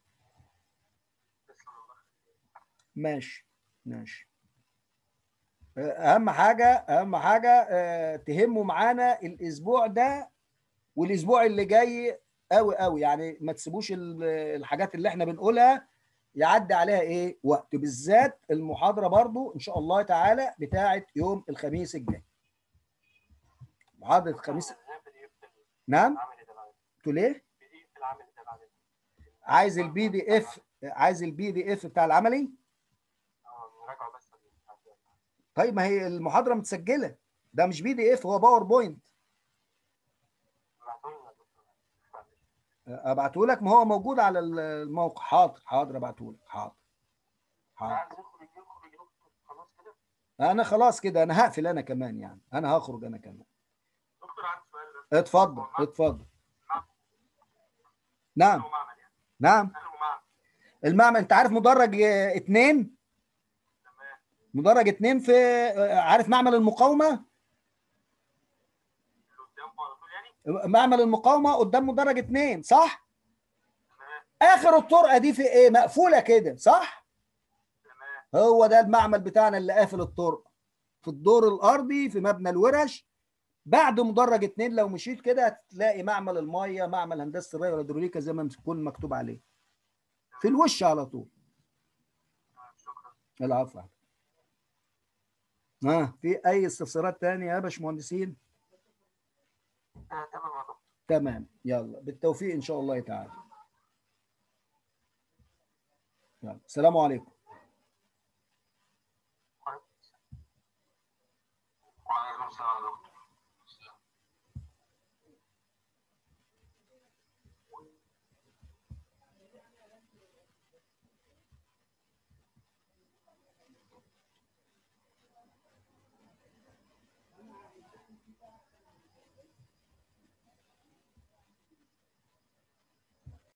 ماشي ماشي اهم حاجه اهم حاجه آه، تهموا معانا الاسبوع ده والاسبوع اللي جاي قوي قوي يعني ما تسيبوش ال- الحاجات اللي احنا بنقولها يعدي عليها ايه وقت بالذات المحاضره برضو ان شاء الله تعالى بتاعه يوم الخميس الجاي محاضره الخميس نعم العمل ده بعد تقول ايه بدي في العمل ده بعد عايز البي دي اف عايز البي دي اف بتاع العملي اه نراجعه بس طيب ما هي المحاضره متسجله ده مش بي دي اف هو باوربوينت ابعتوا لنا يا دكتور ابعته لك ما هو موجود على الموقع حاضر حاضر ابعته لك حاضر حاضر عايز يخرج يخرج يخرج خلاص كده انا خلاص كده انا هقفل انا كمان يعني انا هخرج انا كمان دكتور عندي سؤال بس اتفضل اتفضل نعم أنه معمل يعني نعم أنه معمل المعمل انت عارف مدرج آه، اتنين تمام مدرج اتنين في آه، عارف معمل المقاومه اللي قدامه على طول يعني معمل المقاومه قدام مدرج اتنين صح تمام اخر الطرقه دي في ايه مقفوله كده صح تمام هو ده المعمل بتاعنا اللي قافل الطرق في الدور الارضي في مبنى الورش بعد مدرج اتنين لو مشيت كده هتلاقي معمل الميه معمل هندسه الري والهيدروليكا زي ما يكون مكتوب عليه في الوش على طول شكرا العفو ها في اي استفسارات تانية يا باشمهندسين آه تمام يا دكتور تمام يلا بالتوفيق ان شاء الله تعالى يلا السلام عليكم